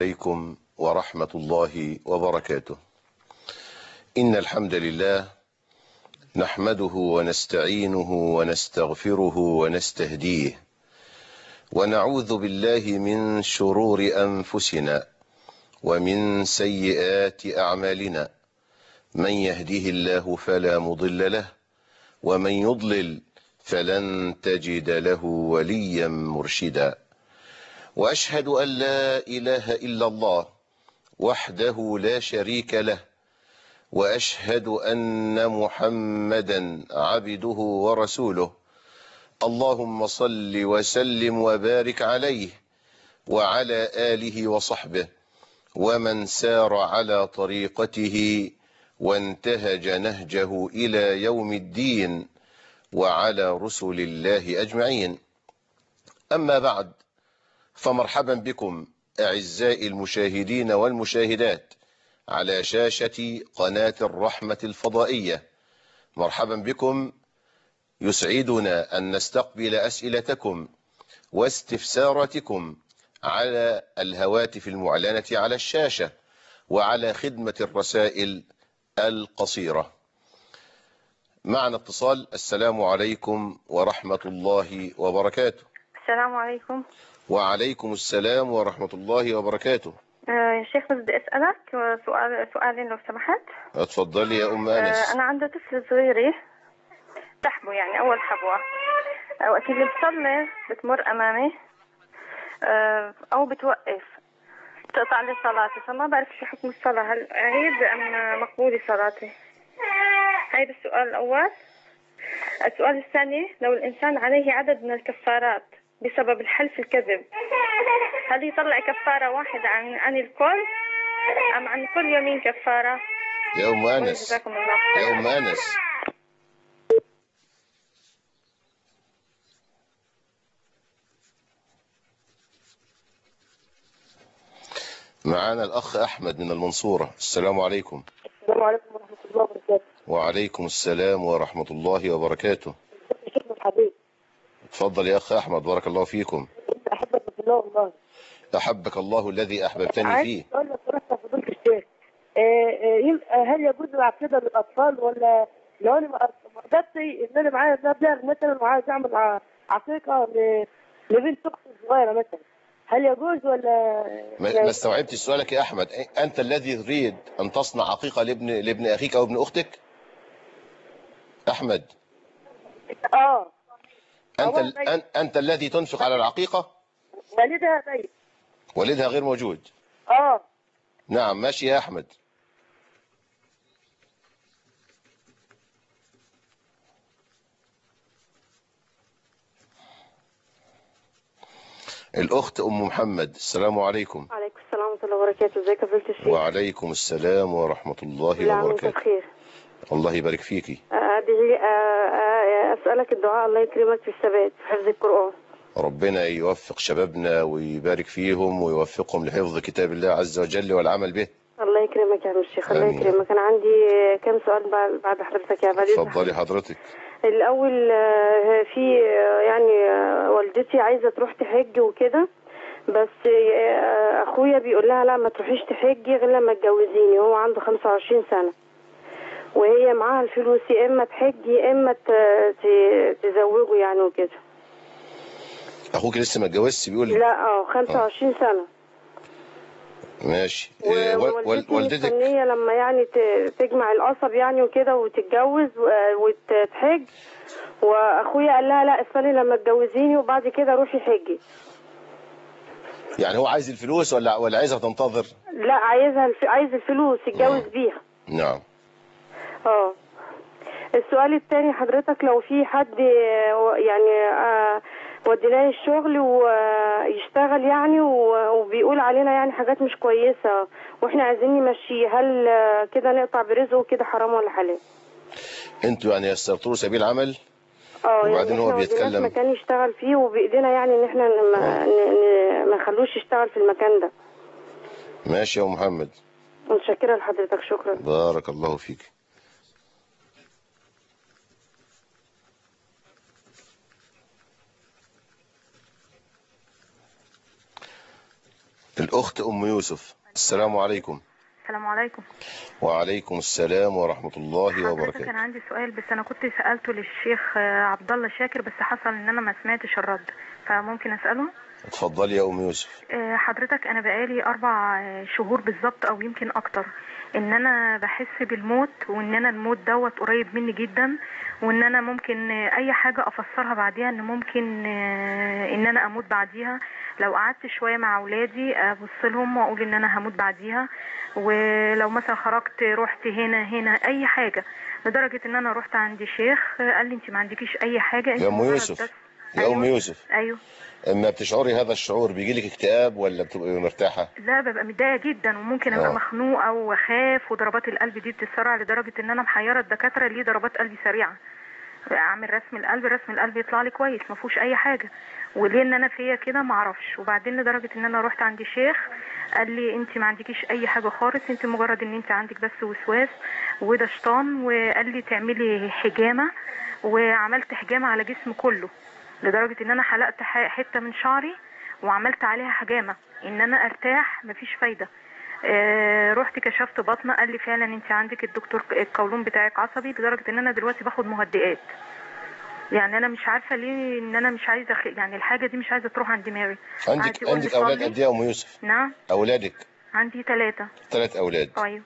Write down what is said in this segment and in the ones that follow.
عليكم ورحمة الله وبركاته إن الحمد لله نحمده ونستعينه ونستغفره ونستهديه ونعوذ بالله من شرور أنفسنا ومن سيئات أعمالنا من يهديه الله فلا مضل له ومن يضلل فلن تجد له وليا مرشدا وأشهد أن لا إله إلا الله وحده لا شريك له وأشهد أن محمدا عبده ورسوله اللهم صل وسلم وبارك عليه وعلى آله وصحبه ومن سار على طريقته وانتهج نهجه إلى يوم الدين وعلى رسل الله أجمعين أما بعد فمرحبا بكم أعزائي المشاهدين والمشاهدات على شاشة قناة الرحمة الفضائية مرحبا بكم يسعدنا أن نستقبل أسئلتكم واستفساراتكم على الهواتف المعلنة على الشاشة وعلى خدمة الرسائل القصيرة معنا اتصال السلام عليكم ورحمة الله وبركاته السلام عليكم وعليكم السلام ورحمة الله وبركاته آه يا شيخ بس بدي أسألك سؤال سؤالين لو سمحت اتفضلي يا أم آه أنس أنا عندي طفل صغيرة تحبه يعني أول حبوة آه، وقت اللي بصلي بتمر أمامي آه أو بتوقف تقطع لي صلاتي فما بعرف شو حكم الصلاة هل عيد أم مقبولة صلاتي هيدا السؤال الأول السؤال الثاني لو الإنسان عليه عدد من الكفارات بسبب الحلف الكذب هل يطلع كفارة واحدة عن عن الكل أم عن كل يومين كفارة؟ يا أم أنس جزاكم الله خير يا أم أنس معانا الأخ أحمد من المنصورة السلام عليكم السلام عليكم ورحمة الله وبركاته. وعليكم السلام ورحمة الله وبركاته شيخنا الحبيب اتفضل يا أخ أحمد بارك الله فيكم أحبك في الله والله. أحبك الله الذي أحببتني عايز فيه أقول لك سؤال فضيلة الشيخ. آه، آه، يبقى هل يجوز العقيدة للأطفال ولا لو أنا ما ما قدرتش إن أنا معايا مبلغ مثلا وعايز أعمل ع- عقيقة ل- لبنت أختي الصغيرة مثلا هل يجوز ولا ما ما استوعبتش سؤالك يا أحمد أنت الذي تريد أن تصنع عقيقة لابن لابن أخيك أو ابن أختك أحمد آه أنت أولا ال- أن- أنت الذي تنفق على العقيقة والدها ميت والدها غير موجود آه نعم ماشي يا أحمد الأخت أم محمد السلام عليكم عليكم السلام ورحمة الله وبركاته ازيك يا فضيلة الشيخ؟ وعليكم السلام ورحمة الله لا عملت وبركاته بخير الله يبارك فيكي أدعي أسألك الدعاء الله يكرمك في الثبات في حفظ القرآن ربنا يوفق شبابنا ويبارك فيهم ويوفقهم لحفظ كتاب الله عز وجل والعمل به الله يكرمك يا عم الشيخ الله آمين. يكرمك أنا عندي كم سؤال بعد- بعد حضرتك يا بعد إذن اتفضلي حضرتك الأول آه، في آه، يعني آه، والدتي عايزة تروح تحج وكده بس آه، أخويا بيقول لها لا ما تروحيش تحجي غير لما تجوزيني هو عنده 25 سنة وهي معاها الفلوس يا إما تحجي يا إما ت- ت- تزوجه يعني وكده أخوك لسه ما اتجوزش بيقول لي لا اه 25 سنة ماشي إيه، وال- وال- ووالدتي والدتك مستنية لما يعني ت- تجمع القصب يعني وكده وتتجوز و- وتحج واخويا قال لها لا استني لما تجوزيني وبعد كده روحي حجي يعني هو عايز الفلوس ولا ولا عايزها تنتظر لا عايزها الف... عايز الفلوس يتجوز بيها نعم اه السؤال التاني حضرتك لو في حد آه، يعني آه، وديناه الشغل ويشتغل يعني و- وبيقول علينا يعني حاجات مش كويسة واحنا عايزين نمشيه هل آه، كده نقطع برزقه كده حرام ولا حلال؟ انتوا يعني يسرتوا له سبيل عمل اه وبعدين يعني هو احنا وديناه بيتكلم- في مكان يشتغل فيه وبايدينا يعني ان احنا ما, ن- ن- ما نخلوش يشتغل في المكان ده ماشي يا أم محمد متشكرة لحضرتك شكرا بارك الله فيك الأخت أم يوسف السلام عليكم السلام عليكم وعليكم السلام ورحمة الله حضرتك وبركاته انا عندي سؤال بس انا كنت سالته للشيخ آه، عبد الله شاكر بس حصل ان انا ما سمعتش الرد فممكن اساله اتفضلي يا أم يوسف آه، حضرتك انا بقالي اربع آه، شهور بالظبط او يمكن اكتر ان انا بحس بالموت وان انا الموت دوت قريب مني جدا وان انا ممكن آه، اي حاجه افسرها بعديها ان ممكن آه، ان انا اموت بعديها لو قعدت شويه مع اولادي ابص لهم واقول ان انا هموت بعديها ولو مثلا خرجت رحت هنا هنا اي حاجه لدرجه ان انا رحت عند شيخ آه، قال لي انت ما عندكيش اي حاجه انت يا أم مجرد يوسف بس- يا أم أيوة. يوسف ايوه اما بتشعري هذا الشعور بيجيلك اكتئاب ولا بتبقي مرتاحة لا ببقى متضايقه جدا وممكن ابقى آه. مخنوقه واخاف وضربات القلب دي بتتسرع لدرجه ان انا محيره الدكاتره ليه ضربات قلبي سريعه اعمل رسم القلب رسم القلب يطلع لي كويس ما فيهوش اي حاجه وليه ان انا فيا كده ما اعرفش وبعدين لدرجه ان انا رحت عند شيخ قال لي انت ما عندكيش اي حاجه خالص انت مجرد ان انت عندك بس وسواس وده شيطان وقال لي تعملي حجامه وعملت حجامه على جسمي كله لدرجه ان انا حلقت ح- حته من شعري وعملت عليها حجامه ان انا ارتاح مفيش فايده آه رحت كشفت بطنه قال لي فعلا انت عندك الدكتور القولون بتاعك عصبي لدرجه ان انا دلوقتي باخد مهدئات يعني انا مش عارفه ليه ان انا مش عايزه أخ- يعني الحاجه دي مش عايزه تروح عن دماغي قعد عندك يقول لي عندك أولاد صلي. قد إيه يا أم يوسف نعم أولادك عندي ثلاثه ثلاث أولاد طيب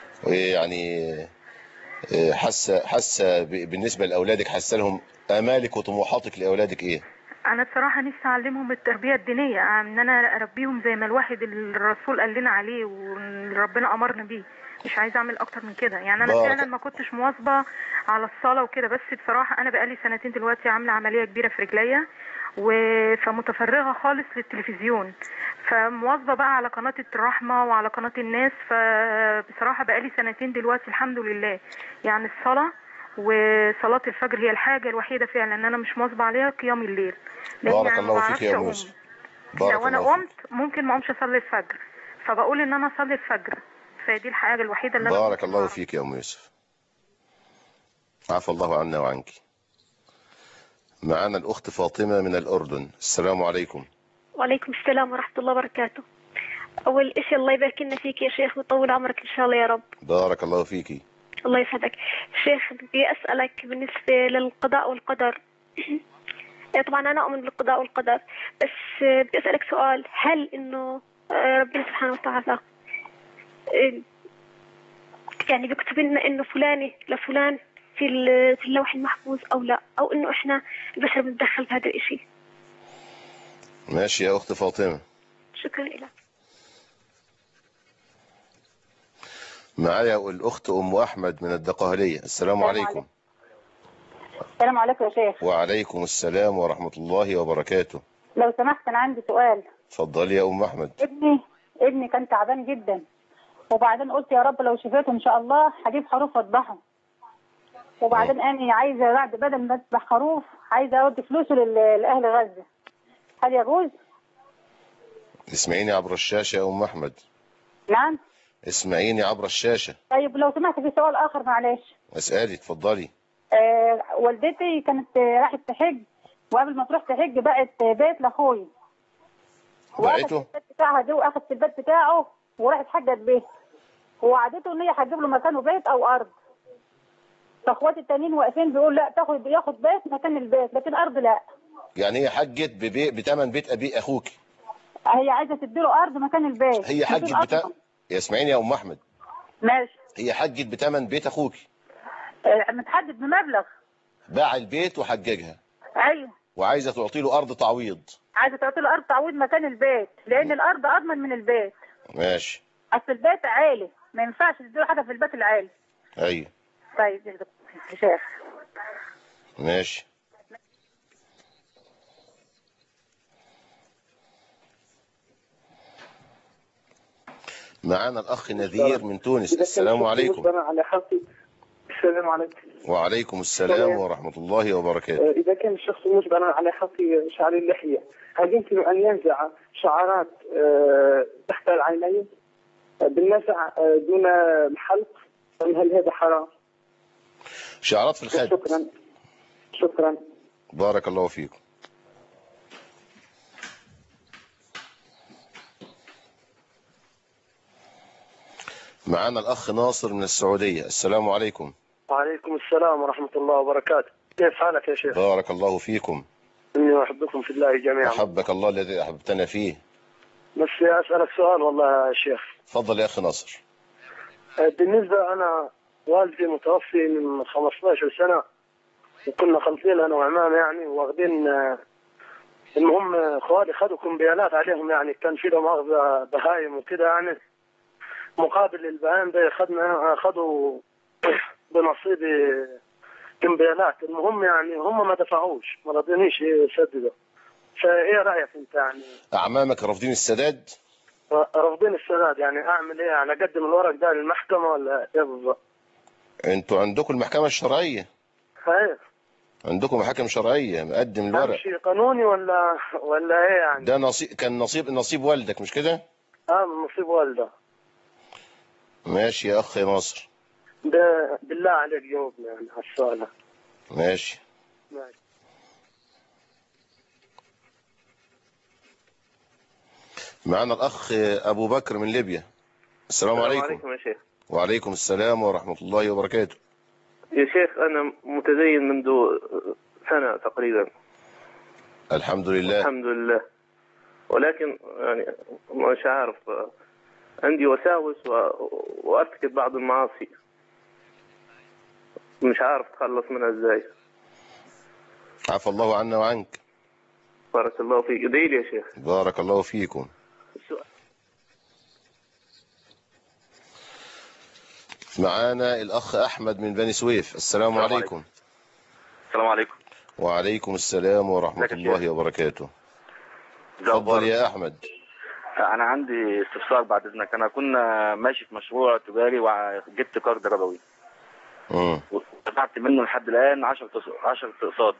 يعني آه، حاسة حاسة ب- بالنسبة لأولادك حاسة لهم آمالك وطموحاتك لأولادك إيه انا بصراحه نفسي اعلمهم التربيه الدينيه ان انا اربيهم زي ما الواحد اللي الرسول قال لنا عليه واللي ربنا امرنا بيه مش عايزه اعمل اكتر من كده يعني انا بارك- فعلا ما كنتش مواظبه على الصلاه وكده بس بصراحه انا بقالي سنتين دلوقتي عامله عمليه كبيره في رجليا و- فمتفرغه خالص للتلفزيون فمواظبه بقى على قناه الرحمه وعلى قناه الناس فبصراحه بقالي سنتين دلوقتي الحمد لله يعني الصلاه وصلاة الفجر هي الحاجة الوحيدة فعلا ان انا مش مواظبة عليها قيام الليل لأن بارك يعني ما الله فيك بعرفش يا أم أقوم. يوسف بارك لو انا الله فيك قمت ممكن ما اقومش اصلي الفجر فبقول ان انا اصلي الفجر فدي الحاجه الوحيده اللي انا بارك ممكن الله أعرف. فيك يا أم يوسف عفى الله عنا وعنك معنا الأخت فاطمة من الأردن السلام عليكم وعليكم السلام ورحمة الله وبركاته أول إشي الله يبارك لنا فيك يا شيخ ويطول عمرك إن شاء الله يا رب بارك الله فيك الله يسعدك شيخ بدي أسألك بالنسبة للقضاء والقدر إيه طبعا أنا أؤمن بالقضاء والقدر بس آه، بدي أسألك سؤال هل إنه آه، ربنا سبحانه وتعالى آه، يعني بيكتب لنا إنه فلانة لفلان في ال- في اللوح المحفوظ أو لا أو إنه إحنا البشر بنتدخل في هذا الإشي ماشي يا أخت فاطمة شكرا لك معايا الأخت أم أحمد من الدقهلية السلام عليكم السلام عليكم يا شيخ وعليكم السلام ورحمة الله وبركاته لو سمحت انا عندي سؤال اتفضلي يا أم أحمد ابني ابني كان تعبان جدا وبعدين قلت يا رب لو شفيته ان شاء الله هجيب خروف واذبحه وبعدين انا عايزه بعد بدل ما اذبح خروف عايزه اودي فلوسه لل- لاهل غزه هل يجوز؟ اسمعيني عبر الشاشة يا أم أحمد نعم اسمعيني عبر الشاشة طيب لو سمحت في سؤال اخر معلش اسألي اتفضلي آه والدتي كانت آه، راحت تحج وقبل ما تروح تحج بقت آه، بيت لاخوي واخد بقيته البيت بتاعها دي واخد في البيت بتاعه وراحت حجت بيه ووعدته ان هي هتجيب له مكانه بيت او ارض فاخواتي التانيين واقفين بيقول لا تاخد ياخد بيت مكان البيت لكن ارض لا يعني هي حجت ببيت بتمن بيت أبي أخوك هي عايزه تديله ارض مكان البيت هي حجت بدون بتا... أصلاً. يا اسمعيني يا أم أحمد ماشي هي حجت بتمن بيت أخوك آه، متحدد بمبلغ باع البيت وحججها ايوه وعايزة تعطي له أرض تعويض عايزه تعطي له ارض تعويض مكان البيت لان الارض اضمن من البيت ماشي اصل البيت عالي ما ينفعش تديله حاجه في البيت العالي أيوه طيب يا شيخ ماشي معانا الأخ نذير من تونس السلام عليكم أنا على حقي السلام عليكم وعليكم السلام ورحمة الله وبركاته آه، إذا كان الشخص مجبرا على حق شعر اللحية هل يمكن أن ينزع شعرات آه، تحت العينين آه، بالنزع آه، دون الحلق أم هل هذا حرام؟ شعرات في الخد شكرا شكرا بارك الله فيكم معانا الأخ ناصر من السعودية السلام عليكم وعليكم السلام ورحمة الله وبركاته كيف حالك يا شيخ؟ بارك الله فيكم إني أحبكم في الله جميعا أحبك الله الذي أحببتنا فيه بس أسألك سؤال والله يا شيخ تفضل يا أخي ناصر بالنسبة أنا والدي متوفي من 15 سنة وكنا خلطين أنا وعمام يعني واخدين آه، المهم آه، خوالي خدوا كمبيالات عليهم يعني كان في لهم مؤاخذة بهايم وكده يعني مقابل البهايم ده خدنا خدوا بنصيبي كمبيالات المهم يعني هم ما دفعوش ما رضينيش يسددوا فايه رايك انت يعني أعمامك رافضين السداد رافضين السداد يعني اعمل ايه يعني اقدم الورق ده للمحكمه ولا ايه بالظبط؟ أنتوا عندكم المحكمة الشرعية هاي عندكم محاكم شرعية مقدم الورق امشي قانوني ولا ولا ايه يعني؟ ده نصيب كان نصيب نصيب والدك مش كده اه من نصيب والده ماشي يا أخي ناصر ده بالله عليك جاوبني يعني على السؤال ده. ماشي ماشي. معانا الأخ أبو بكر من ليبيا السلام عليكم عليكم يا شيخ وعليكم السلام ورحمة الله وبركاته يا شيخ أنا متدين منذ سنة تقريبا الحمد لله الحمد لله ولكن يعني مش عارف عندي وساوس و... وأرتكب بعض المعاصي مش عارف أتخلص منها إزاي عفى الله عنا وعنك بارك الله فيك ادعي لي يا شيخ بارك الله فيكم السؤال معانا الأخ أحمد من بني سويف السلام السلام عليكم السلام عليكم وعليكم السلام ورحمة ازيك يا الله وبركاته ازي تفضل اخبارك يا أحمد انا عندي استفسار بعد اذنك انا كنا ماشي في مشروع تجاري وجبت قرض ربوي مم. ودفعت منه لحد الان 10 10 اقساط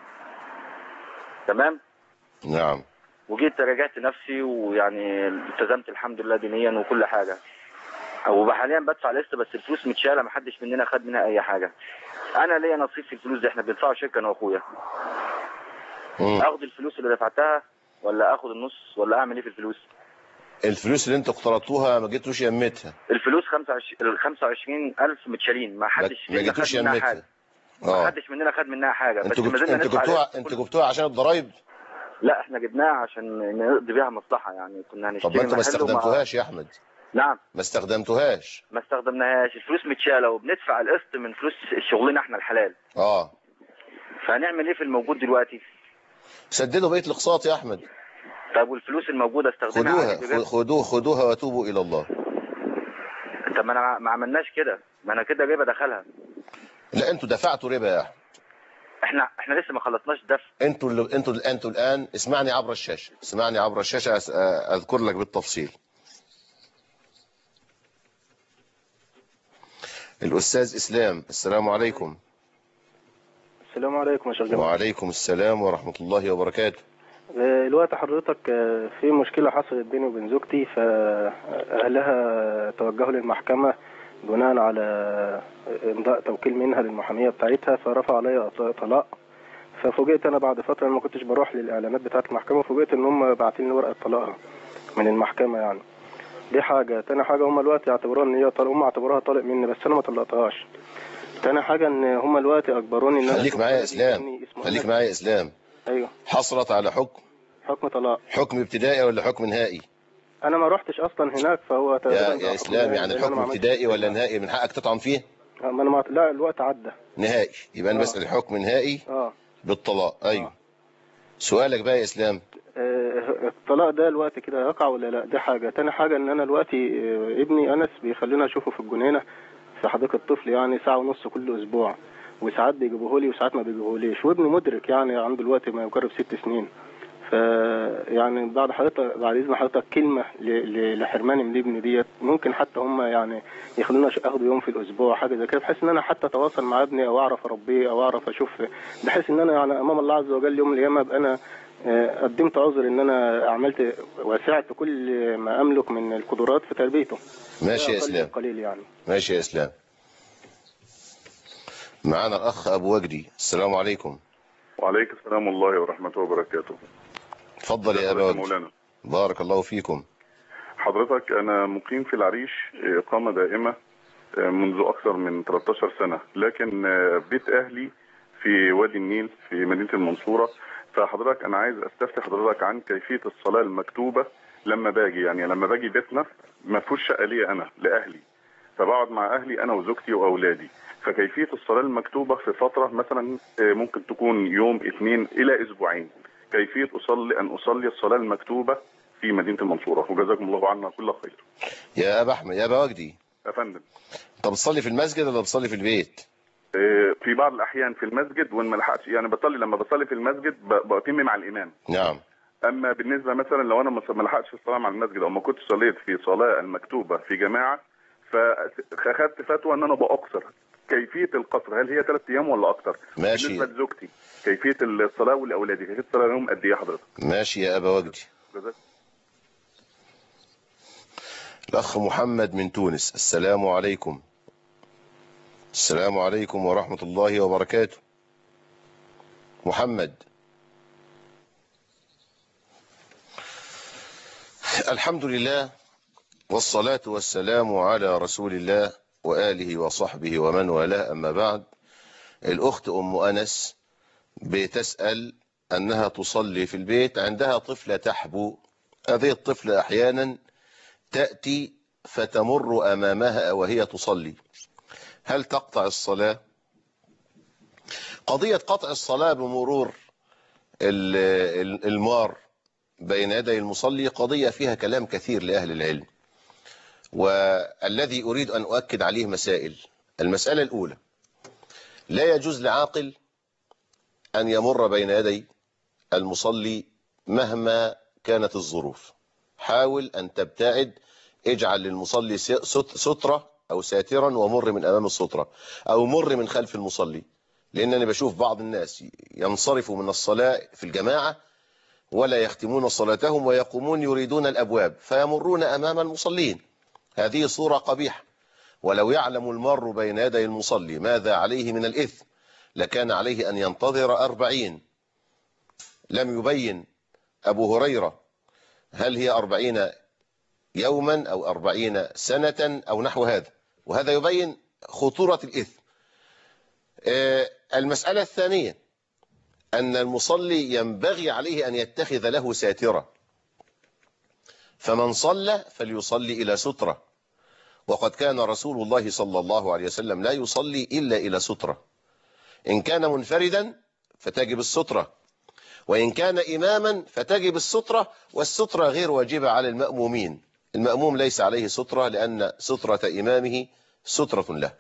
تمام نعم وجيت راجعت نفسي ويعني التزمت الحمد لله دينيا وكل حاجه وحاليا بدفع لسه بس الفلوس متشاله ما حدش مننا خد منها اي حاجه انا ليا نصيب في الفلوس دي احنا بندفعها شركه انا واخويا مم. اخد الفلوس اللي دفعتها ولا اخد النص ولا اعمل ايه في الفلوس الفلوس اللي انت اقترضتوها ما جيتوش يمتها الفلوس 25 ال 25000 متشالين ما ما حدش ما فينا جيتوش خد منها يمتها حاجه ما اه حدش مننا خد منها حاجه بس انتوا ما جبت... زلنا انتوا ندفع جبتوها عليها انتوا كل- جبتوها عشان الضرايب لا احنا جبناها عشان نقضي بيها مصلحه يعني كنا طب هنشتري ما انتوا ما محل وما- استخدمتوهاش يا احمد نعم ما استخدمتوهاش ما استخدمناهاش الفلوس متشاله وبندفع القسط من فلوس شغلنا احنا الحلال اه فهنعمل ايه في الموجود دلوقتي سددوا بقيه الاقساط يا احمد طب والفلوس الموجوده استخدمها خدوها عادي بجد؟ خدوها خدوها وتوبوا الى الله طب ما انا ما عملناش كده ما انا كده ربا دخلها لا انتوا دفعتوا ربا يا احمد احنا احنا لسه ما خلصناش دفع انتوا اللي انتوا انتوا الان اسمعني عبر الشاشه اسمعني عبر الشاشه أس- اذكر لك بالتفصيل الاستاذ اسلام السلام عليكم السلام عليكم يا شيخ جمال وعليكم السلام ورحمه الله وبركاته آه، الوقت حضرتك آه، في مشكلة حصلت بيني وبين زوجتي فأهلها توجهوا للمحكمة بناء على إمضاء توكيل منها للمحامية بتاعتها فرفع عليا طلاق ففوجئت أنا بعد فترة أنا ما كنتش بروح للإعلانات بتاعة المحكمة فوجئت إن هم باعتين لي ورقة طلاقها من المحكمة يعني دي حاجة تاني حاجة هم الوقت يعتبروها إن هي طلق هم اعتبروها طالق مني بس أنا ما طلقتهاش تاني حاجة إن هم الوقت أجبروني إن أنا خليك معايا يا اسلام إني اسمه خليك أحمد. معايا يا اسلام أيوه حصلت على حكم حكم طلاق حكم ابتدائي ولا حكم نهائي انا ما روحتش اصلا هناك فهو يا تقريباً يا حكم اسلام نهائي، يعني لأن أنا الحكم ما عملتش ابتدائي ولا كده. نهائي من حقك تطعن فيه آه، ما انا ما... لا الوقت عدى نهائي يبقى انا آه. بسال الحكم نهائي اه بالطلاق ايوه سؤالك بقى يا اسلام آه، الطلاق ده الوقت كده يقع ولا لا دي حاجه تاني حاجه ان انا دلوقتي آه، ابني انس بيخليني اشوفه في الجنينه في حديقه الطفل يعني ساعه ونص كل اسبوع وساعات بيجيبوه لي وساعات ما بيجيبوهوليش وابني مدرك يعني عنده دلوقتي ما يقرب ست سنين ف يعني بعد حضرتك بعد اذن حضرتك كلمه ل... ل... لحرماني من ابني ديت ممكن حتى هم يعني يخلونا اخده يوم في الاسبوع حاجه زي كده بحيث ان انا حتى اتواصل مع ابني او اعرف اربيه او اعرف اشوف بحيث ان انا يعني امام الله عز وجل يوم من الايام ابقى انا آه، قدمت عذر ان انا عملت وسعت كل ما املك من القدرات في تربيته ماشي يا أقل اسلام قليل يعني ماشي يا اسلام معانا الاخ ابو وجدي السلام عليكم وعليكم السلام الله ورحمته وبركاته اتفضل يا ابا وجدي مولانا بارك الله فيكم حضرتك أنا مقيم في العريش إقامة دائمة آه، منذ أكثر من 13 سنة لكن آه، بيت أهلي في وادي النيل في مدينة المنصورة فحضرتك أنا عايز أستفتي حضرتك عن كيفية الصلاة المكتوبة لما باجي يعني لما باجي بيتنا ما فيهوش شقة ليا أنا لأهلي فبقعد مع أهلي أنا وزوجتي وأولادي فكيفية الصلاة المكتوبة في فترة مثلا آه، ممكن تكون يوم اثنين إلى أسبوعين كيفية أصلي أن أصلي الصلاة المكتوبة في مدينة المنصورة وجزاكم الله عنا كل خير يا ابا احمد يا ابا وجدي يا فندم طب بتصلي في المسجد ولا بتصلي في البيت آه، في بعض الأحيان في المسجد وإن ما لحقش يعني بصلي لما بصلي في المسجد ب- بأتم مع الإمام نعم أما بالنسبة مثلا لو أنا ما لحقتش الصلاة مع المسجد أو ما كنتش صليت في صلاة المكتوبة في جماعة فأخذت فتوى إن أنا بأقصر كيفية القصر هل هي ثلاث أيام ولا أكتر؟ ماشي. بالنسبة لزوجتي كيفية الصلاة ولأولادي كيفية الصلاة لهم قد إيه حضرتك؟ ماشي يا ابا وجدي جزاك الأخ محمد من تونس السلام عليكم السلام عليكم ورحمة الله وبركاته محمد الحمد لله والصلاة والسلام على رسول الله وآله وصحبه ومن والاه أما بعد الأخت أم أنس بتسأل أنها تصلي في البيت عندها طفلة تحبو هذه الطفلة أحيانا تأتي فتمر أمامها وهي تصلي هل تقطع الصلاة قضية قطع الصلاة بمرور ال- ال- المار بين يدي المصلي قضية فيها كلام كثير لأهل العلم والذي أريد أن أؤكد عليه مسائل المسألة الأولى لا يجوز لعاقل أن يمر بين يدي المصلي مهما كانت الظروف حاول أن تبتعد اجعل للمصلي ست- سترة أو ساترا ومر من أمام السترة أو مر من خلف المصلي لأن أنا بشوف بعض الناس ينصرفوا من الصلاة في الجماعة ولا يختمون صلاتهم ويقومون يريدون الأبواب فيمرون أمام المصلين هذه صورة قبيحة ولو يعلم المار بين يدي المصلي ماذا عليه من الإثم لكان عليه أن ينتظر أربعين لم يبين أبو هريرة هل هي أربعين يوما أو أربعين سنة أو نحو هذا وهذا يبين خطورة الإثم آه، المسألة الثانية أن المصلي ينبغي عليه أن يتخذ له ساترة فمن صلى فليصلي إلى سترة وقد كان رسول الله صلى الله عليه وسلم لا يصلي إلا إلى سترة إن كان منفردا فتجب السترة وإن كان إماما فتجب السترة والسترة غير واجبة على المأمومين المأموم ليس عليه سترة لأن سترة إمامه سترة له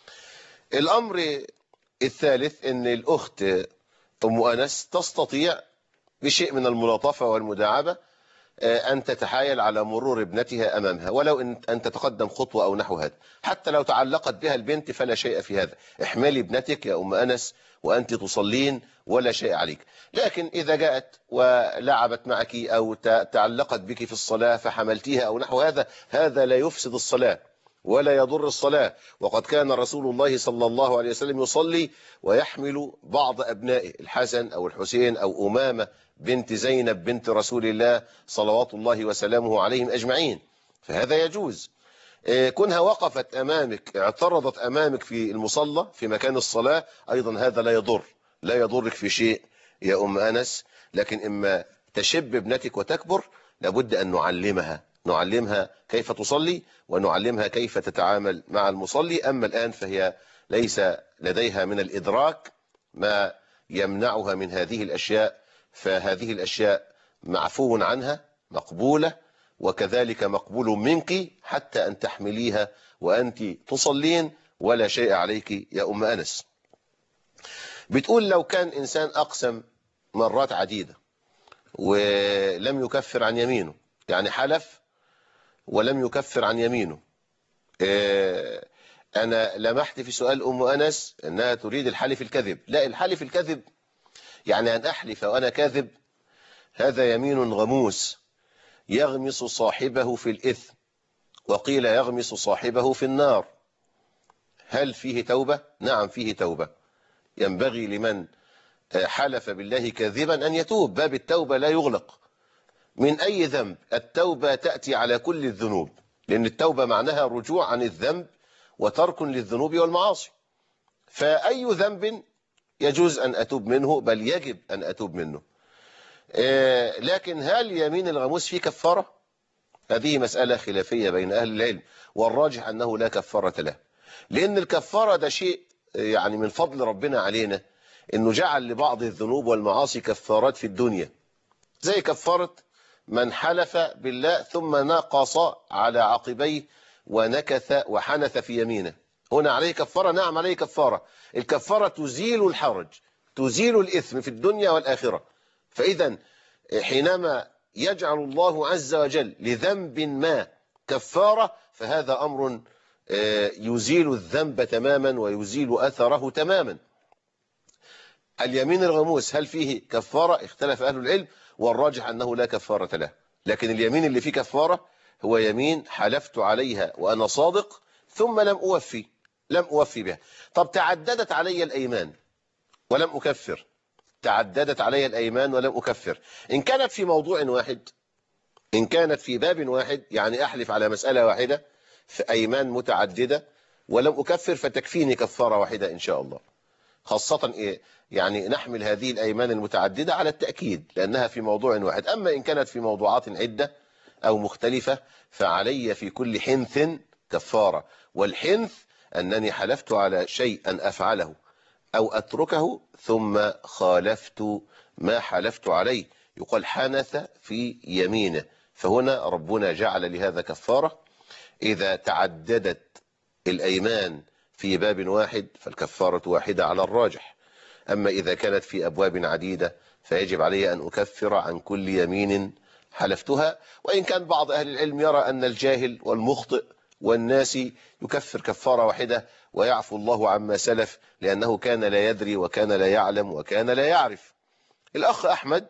الأمر الثالث أن الأخت أم أنس تستطيع بشيء من الملاطفة والمداعبة آه، أن تتحايل على مرور ابنتها أمامها ولو أن أن تتقدم خطوة أو نحو هذا حتى لو تعلقت بها البنت فلا شيء في هذا احملي ابنتك يا أم أنس وأنت تصلين ولا شيء عليك لكن إذا جاءت ولعبت معك أو ت- تعلقت بك في الصلاة فحملتيها أو نحو هذا هذا لا يفسد الصلاة ولا يضر الصلاة وقد كان رسول الله صلى الله عليه وسلم يصلي ويحمل بعض أبنائه الحسن أو الحسين أو أمامة بنت زينب بنت رسول الله صلوات الله وسلامه عليهم أجمعين فهذا يجوز آه، كونها وقفت أمامك اعترضت أمامك في المصلى في مكان الصلاة أيضا هذا لا يضر لا يضرك في شيء يا أم أنس لكن إما تشب ابنتك وتكبر لابد أن نعلمها نعلمها كيف تصلي ونعلمها كيف تتعامل مع المصلي أما الآن فهي ليس لديها من الإدراك ما يمنعها من هذه الأشياء فهذه الأشياء معفو عنها مقبولة وكذلك مقبول منك حتى أن تحمليها وأنت تصلين ولا شيء عليك يا أم أنس بتقول لو كان إنسان أقسم مرات عديدة ولم يكفر عن يمينه يعني حلف ولم يكفر عن يمينه آه، أنا لمحت في سؤال أم أنس أنها تريد الحلف الكذب لا الحلف الكذب يعني أن أحلف وأنا كاذب هذا يمين غموس يغمس صاحبه في الإثم وقيل يغمس صاحبه في النار هل فيه توبة؟ نعم فيه توبة ينبغي لمن حلف بالله كاذبا أن يتوب باب التوبة لا يغلق من أي ذنب التوبة تأتي على كل الذنوب لأن التوبة معناها رجوع عن الذنب وترك للذنوب والمعاصي فأي ذنب يجوز أن أتوب منه بل يجب أن أتوب منه آه، لكن هل يمين الغموس فيه كفارة هذه مسألة خلافية بين أهل العلم والراجح أنه لا كفارة له لأن الكفارة ده شيء آه، يعني من فضل ربنا علينا أنه جعل لبعض الذنوب والمعاصي كفارات في الدنيا زي كفارة من حلف بالله ثم نقص على عقبيه ونكث وحنث في يمينه هنا عليه كفارة نعم عليه كفارة الكفارة تزيل الحرج تزيل الإثم في الدنيا والآخرة فإذا حينما يجعل الله عز وجل لذنب ما كفارة فهذا أمر آه، يزيل الذنب تماما ويزيل أثره تماما اليمين الغموس هل فيه كفارة اختلف أهل العلم والراجح أنه لا كفارة له لكن اليمين اللي فيه كفارة هو يمين حلفت عليها وأنا صادق ثم لم أوفي لم أوفي بها طب تعددت علي الأيمان ولم أكفر تعددت علي الأيمان ولم أكفر إن كانت في موضوع واحد إن كانت في باب واحد يعني أحلف على مسألة واحدة في أيمان متعددة ولم أكفر فتكفيني كفارة واحدة إن شاء الله خاصة إيه؟ يعني نحمل هذه الأيمان المتعددة على التأكيد لأنها في موضوع واحد أما إن كانت في موضوعات عدة أو مختلفة فعلي في كل حنث كفارة والحنث أنني حلفت على شيء أن أفعله أو أتركه ثم خالفت ما حلفت عليه يقال حنث في يمينه فهنا ربنا جعل لهذا كفارة إذا تعددت الأيمان في باب واحد فالكفارة واحدة على الراجح أما إذا كانت في أبواب عديدة فيجب علي أن أكفر عن كل يمين حلفتها وإن كان بعض أهل العلم يرى أن الجاهل والمخطئ والناس يكفر كفارة واحدة ويعفو الله عما سلف لأنه كان لا يدري وكان لا يعلم وكان لا يعرف الأخ أحمد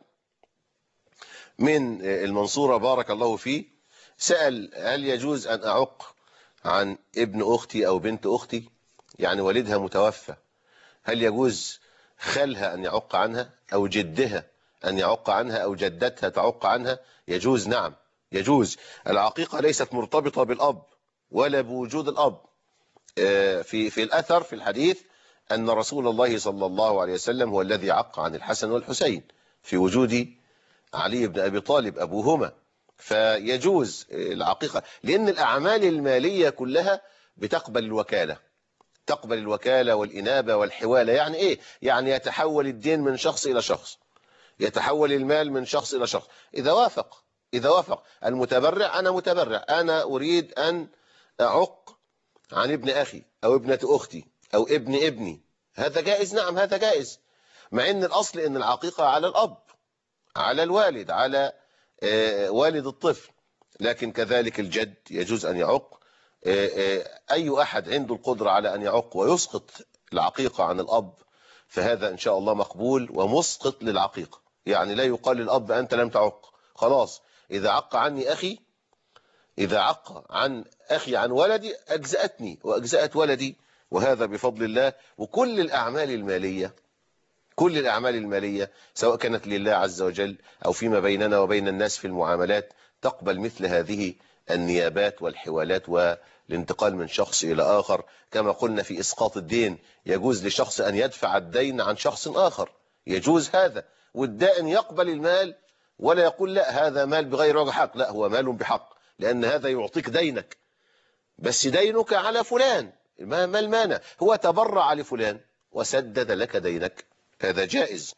من المنصورة بارك الله فيه سأل هل يجوز أن أعق عن ابن أختي أو بنت أختي يعني والدها متوفى هل يجوز خالها أن يعق عنها أو جدها أن يعق عنها أو جدتها تعق عنها يجوز نعم يجوز العقيقة ليست مرتبطة بالأب ولا بوجود الأب آه، في في الأثر في الحديث أن رسول الله صلى الله عليه وسلم هو الذي عق عن الحسن والحسين في وجود علي بن أبي طالب أبوهما فيجوز العقيقة لأن الأعمال المالية كلها بتقبل الوكالة تقبل الوكالة والإنابة والحوالة يعني إيه؟ يعني يتحول الدين من شخص إلى شخص يتحول المال من شخص إلى شخص إذا وافق إذا وافق المتبرع أنا متبرع أنا أريد أن أعق عن ابن أخي أو ابنة أختي أو ابن ابني هذا جائز نعم هذا جائز مع أن الأصل أن العقيقة على الأب على الوالد على آه، والد الطفل لكن كذلك الجد يجوز أن يعق آه، آه، أي أحد عنده القدرة على أن يعق ويسقط العقيقة عن الأب فهذا إن شاء الله مقبول ومسقط للعقيقة يعني لا يقال للأب أنت لم تعق خلاص إذا عق عني أخي إذا عق عن أخي عن ولدي أجزأتني وأجزأت ولدي وهذا بفضل الله وكل الأعمال المالية كل الأعمال المالية سواء كانت لله عز وجل أو فيما بيننا وبين الناس في المعاملات تقبل مثل هذه النيابات والحوالات والانتقال من شخص إلى آخر كما قلنا في إسقاط الدين يجوز لشخص أن يدفع الدين عن شخص آخر يجوز هذا والدائن يقبل المال ولا يقول لا هذا مال بغير وجه حق لا هو مال بحق لأن هذا يعطيك دينك بس دينك على فلان ما ما المانع هو تبرع لفلان وسدد لك دينك هذا جائز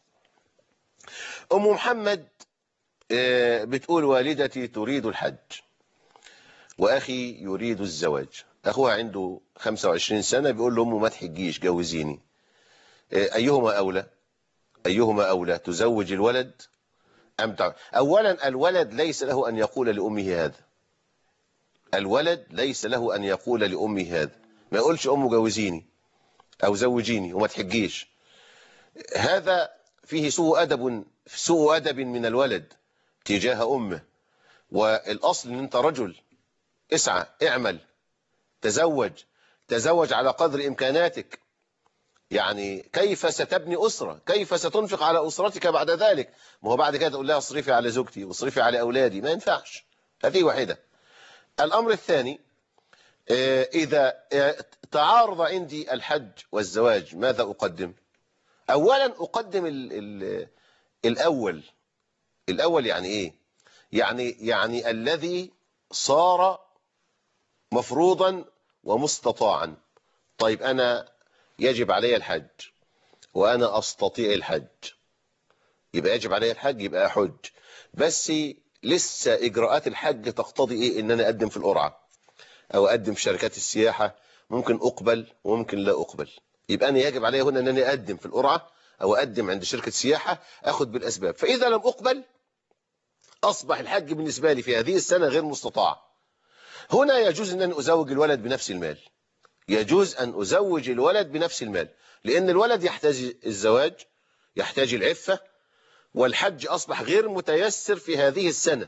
أم محمد آه، بتقول والدتي تريد الحج وأخي يريد الزواج أخوها عنده 25 سنة بيقول له أمه ما تحجيش جوزيني آه، أيهما أولى أيهما أولى تزوج الولد أم تع... أولا الولد ليس له أن يقول لأمه هذا الولد ليس له أن يقول لأمه هذا ما يقولش أمه جوزيني أو زوجيني وما تحجيش هذا فيه سوء أدب سوء أدب من الولد تجاه أمه والأصل أن أنت رجل اسعى اعمل تزوج تزوج على قدر إمكاناتك يعني كيف ستبني أسرة كيف ستنفق على أسرتك بعد ذلك ما هو بعد كده تقول لها اصرفي على زوجتي واصرفي على أولادي ما ينفعش هذه واحدة الأمر الثاني آه، إذا آه، تعارض عندي الحج والزواج ماذا أقدم أولا أقدم ال ال الأول الأول يعني إيه يعني يعني الذي صار مفروضا ومستطاعا طيب أنا يجب علي الحج وأنا أستطيع الحج يبقى يجب علي الحج يبقى أحج بس لسه إجراءات الحج تقتضي إيه إن أنا أقدم في القرعة أو أقدم في شركات السياحة ممكن أقبل وممكن لا أقبل يبقى أنا يجب علي هنا أن أنا أقدم في القرعة أو أقدم عند شركة سياحة أخذ بالأسباب فإذا لم أقبل أصبح الحج بالنسبة لي في هذه السنة غير مستطاع هنا يجوز أن أنا أزوج الولد بنفس المال يجوز أن أزوج الولد بنفس المال لأن الولد يحتاج الزواج يحتاج العفة والحج أصبح غير متيسر في هذه السنة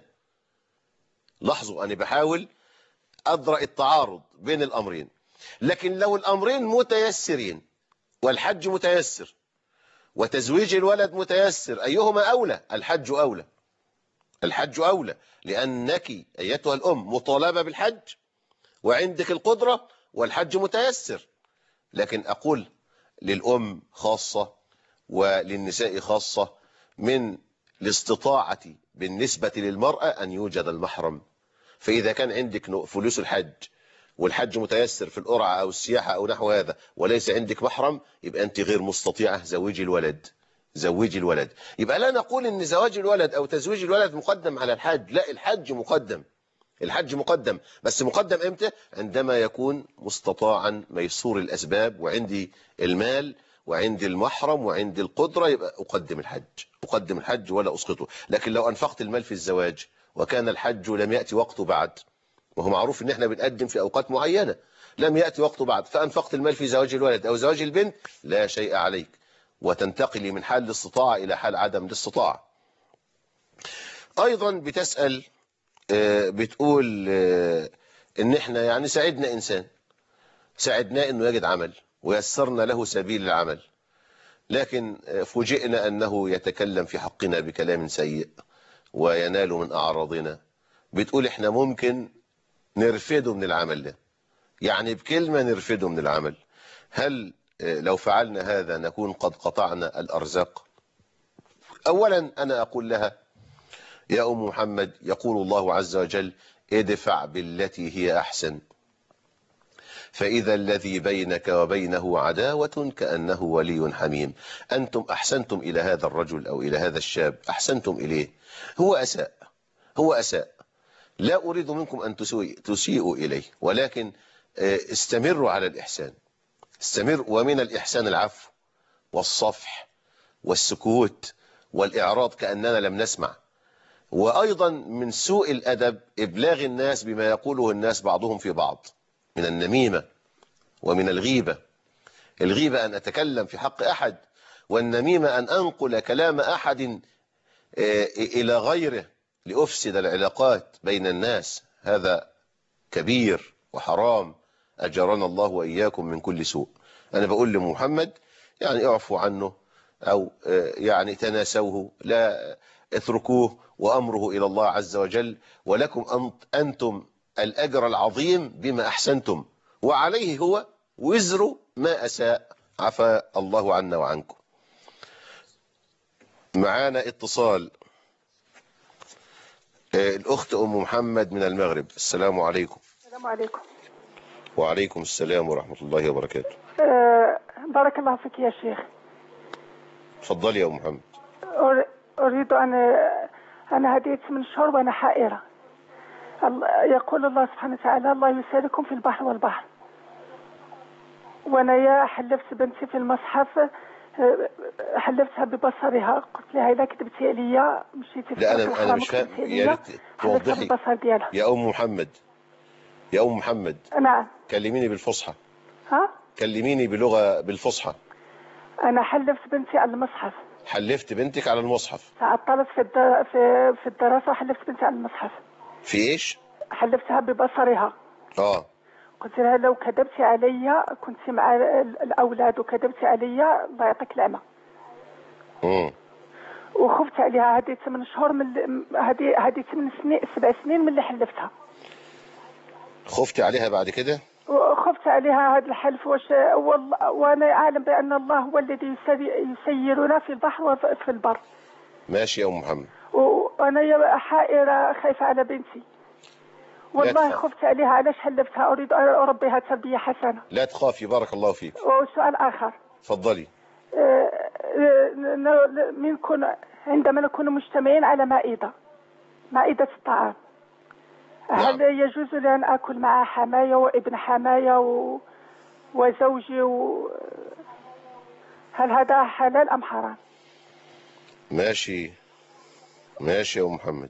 لاحظوا أنا بحاول أدرأ التعارض بين الأمرين لكن لو الأمرين متيسرين والحج متيسر وتزويج الولد متيسر أيهما أولى الحج أولى الحج أولى لأنك أيتها الأم مطالبة بالحج وعندك القدرة والحج متيسر لكن أقول للأم خاصة وللنساء خاصة من الاستطاعة بالنسبة للمرأة أن يوجد المحرم فإذا كان عندك فلوس الحج والحج متيسر في القرعة أو السياحة أو نحو هذا وليس عندك محرم يبقى أنت غير مستطيعة زوجي الولد زوجي الولد يبقى لا نقول ان زواج الولد او تزويج الولد مقدم على الحج لا الحج مقدم الحج مقدم بس مقدم امتى عندما يكون مستطاعا ميسور الاسباب وعندي المال وعندي المحرم وعندي القدرة يبقى اقدم الحج اقدم الحج ولا اسقطه لكن لو انفقت المال في الزواج وكان الحج لم يأتي وقته بعد وهو معروف ان احنا بنقدم في اوقات معينة لم يأتي وقته بعد فانفقت المال في زواج الولد او زواج البنت لا شيء عليك وتنتقلي من حال الاستطاعة إلى حال عدم الاستطاعة أيضا بتسأل بتقول إن إحنا يعني ساعدنا إنسان ساعدناه إنه يجد عمل ويسرنا له سبيل العمل لكن فوجئنا أنه يتكلم في حقنا بكلام سيء وينال من أعراضنا بتقول إحنا ممكن نرفده من العمل ده يعني بكلمة نرفده من العمل هل لو فعلنا هذا نكون قد قطعنا الأرزاق أولا أنا أقول لها يا أم محمد يقول الله عز وجل ادفع بالتي هي أحسن فإذا الذي بينك وبينه عداوة كأنه ولي حميم أنتم أحسنتم إلى هذا الرجل أو إلى هذا الشاب أحسنتم إليه هو أساء هو أساء لا أريد منكم أن تسيئوا إليه ولكن استمروا على الإحسان استمر ومن الإحسان العفو والصفح والسكوت والإعراض كأننا لم نسمع وأيضا من سوء الأدب إبلاغ الناس بما يقوله الناس بعضهم في بعض من النميمة ومن الغيبة الغيبة أن أتكلم في حق أحد والنميمة أن أنقل كلام أحد إلى غيره لأفسد العلاقات بين الناس هذا كبير وحرام أجرنا الله وإياكم من كل سوء أنا بقول لمحمد يعني اعفوا عنه أو يعني تناسوه لا اتركوه وأمره إلى الله عز وجل ولكم أنتم الأجر العظيم بما أحسنتم وعليه هو وزر ما أساء عفى الله عنا وعنكم معانا اتصال الأخت أم محمد من المغرب السلام عليكم السلام عليكم وعليكم السلام ورحمة الله وبركاته أه بارك الله فيك يا شيخ تفضلي يا أم محمد أريد أن أنا هديت من شهور وأنا حائرة يقول الله سبحانه وتعالى الله يسالكم في البحر والبحر وأنا يا حلفت بنتي في المصحف حلفتها ببصرها قلت لها إذا كتبتي لي مشيتي في لا أنا أنا مش فاهم يا ريت توضحي بالبصر ديالها يا أم محمد يا أم محمد نعم كلميني بالفصحى ها كلميني بلغة بالفصحى أنا حلفت بنتي على المصحف حلفت بنتك على المصحف تعطلت في الد... في في الدراسة وحلفت بنتي على المصحف في إيش حلفتها ببصرها آه قلت لها لو كذبتي عليا كنت مع ال- الاولاد وكذبتي عليا الله يعطيك العافيه مم. وخفت عليها هذه ثمان شهور من هذه هذه ثمان سنين سبع سنين من اللي حلفتها خفتي عليها بعد كده وخفت عليها هذا الحلف وش والله وانا اعلم بان الله هو الذي يسري- يسيرنا في البحر وفي البر ماشي يا ام محمد وانا يا حائره خايفه على بنتي والله تخاف. خفت عليها علاش حلفتها اريد ان اربيها تربيه حسنه لا تخافي بارك الله فيك وسؤال اخر اتفضلي آه، آه، ن- من كن عندما نكون مجتمعين على مائدة مائدة الطعام هل يجوز لي أن أكل مع حماية وابن حماية و... وزوجي و... هل هذا حلال أم حرام ماشي ماشي يا ام محمد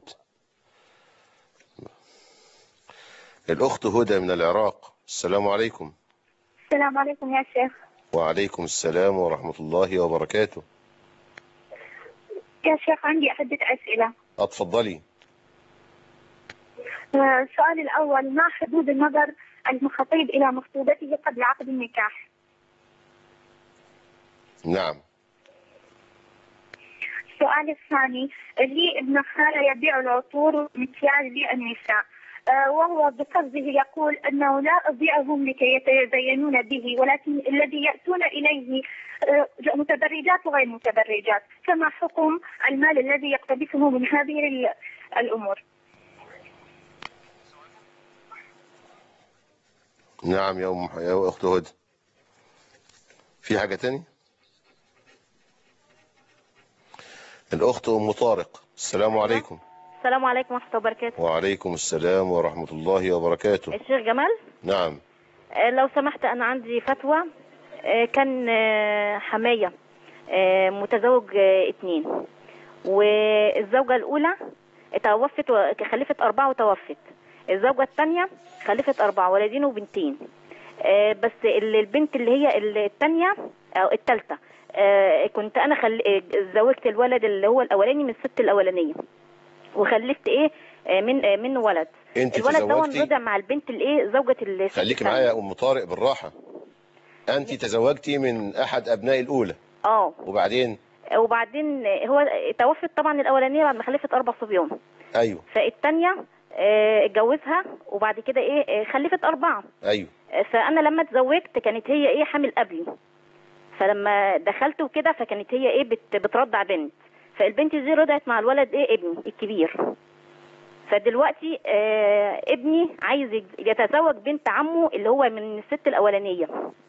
الاخت هدى من العراق السلام عليكم السلام عليكم يا شيخ وعليكم السلام ورحمة الله وبركاته يا شيخ عندي عدة أسئلة اتفضلي آه، السؤال الأول ما حدود النظر المخطيب إلى مخطوبته قبل عقد النكاح نعم السؤال الثاني لي ابن خالة يبيع العطور والمكياج للنساء آه، وهو بقصده يقول أنه لا أبيعهم لكي يتزينون به ولكن الذي يأتون إليه آه، متبرجات وغير متبرجات فما حكم المال الذي يقتبسه من هذه ال- الأمور نعم يا ام يا اخت هدى في حاجة تاني الاخت ام طارق السلام عليكم السلام عليكم ورحمة الله وبركاته وعليكم السلام ورحمة الله وبركاته الشيخ جمال نعم آه، لو سمحت أنا عندي فتوى آه، كان آه، حماية آه، متزوج آه، اتنين والزوجة الأولى توفت و- خلفت أربعة وتوفت الزوجة الثانية خلفت أربعة ولدين وبنتين آه، بس ال- البنت اللي هي الثانية أو الثالثة كنت أنا خل... آه، زوجت الولد اللي هو الأولاني من الست الأولانية وخلفت إيه آه، من آه، منه ولد انت الولد ده تزوجتي رضع مع البنت الايه زوجة الست خليكي التانية. معايا يا ام طارق بالراحة انت تزوجتي من احد ابناء الاولى اه وبعدين وبعدين هو توفت طبعا الاولانيه بعد ما خلفت اربع صبيان ايوه فالتانيه آه، اتجوزها وبعد كده ايه آه، خلفت اربعه ايوه آه، فانا لما اتزوجت كانت هي ايه حامل قبلي فلما دخلت وكده فكانت هي ايه بت بترضع بنت فالبنت دي رضعت مع الولد ايه ابني الكبير فدلوقتي آه ابني عايز يج- يتزوج بنت عمه اللي هو من الست الاولانيه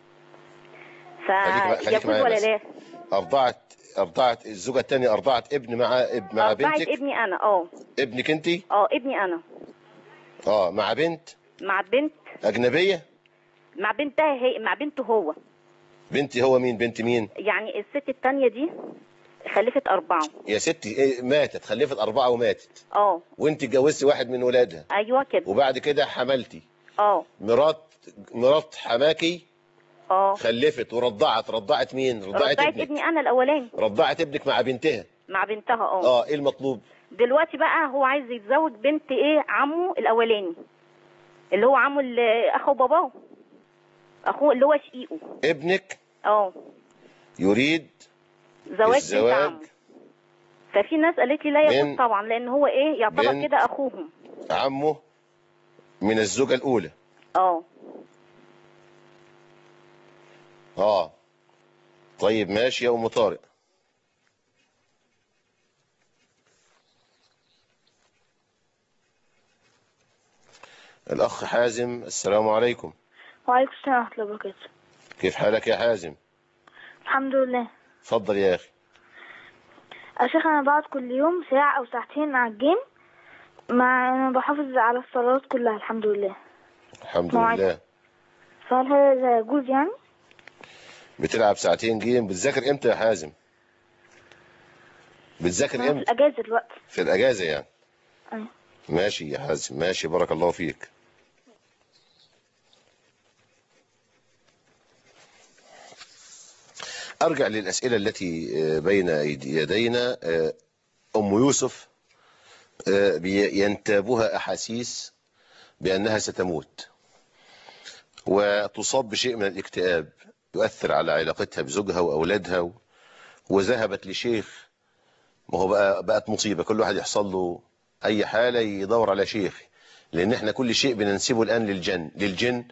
خليك خليك فيجوز معايا ولا بس. لا ارضعت ارضعت الزوجة الثانية ارضعت ابن مع اب مع أرضعت بنتك ابني انا اه ابنك انت اه ابني انا اه مع بنت مع بنت اجنبية مع بنتها هي مع بنته هو بنتي هو مين بنت مين يعني الست التانية دي خلفت أربعة يا ستي إيه، ماتت خلفت اربعة وماتت اه وانت اتجوزتي واحد من ولادها أيوة كده وبعد كده حملتي اه مرات مرات حماكي اه خلفت ورضعت رضعت مين رضعت رضعت ابنك ابني أنا الأولاني رضعت ابنك مع بنتها مع بنتها اه اه ايه المطلوب دلوقتي بقى هو عايز يتزوج بنت ايه عمه الأولاني اللي هو عمه اللي أخو باباه أخوه اللي هو شقيقه ابنك اه يريد زواج بنت الزواج عمه ففي ناس قالت لي لا من يجوز طبعا لأن هو ايه يعتبر بنت كده أخوهم عمه من الزوجة الأولى اه اه طيب ماشي يا أم طارق الأخ حازم السلام عليكم وعليكم السلام ورحمة الله وبركاته كيف حالك يا حازم الحمد لله اتفضل يا أخي يا شيخ أنا بقعد كل يوم ساعة أو ساعتين على الجيم مع أنا بحافظ على الصلوات كلها الحمد لله الحمد مواعيد. لله فهل هذا يجوز يعني؟ بتلعب ساعتين جيم بتذاكر امتى يا حازم بتذاكر أنا في امتى الأجازة دلوقتي في الأجازة يعني أيوة. ماشي يا حازم ماشي بارك الله فيك أرجع للأسئلة التي آه، بين أيدي- يدينا آه، أم يوسف آه، بي- ينتابها أحاسيس بأنها ستموت وتصاب بشيء من الاكتئاب يؤثر على علاقتها بزوجها وأولادها و- وذهبت لشيخ ما هو بقى بقت مصيبة كل واحد يحصل له أي حالة يدور على شيخ لأن احنا كل شيء بننسبه الآن للجن للجن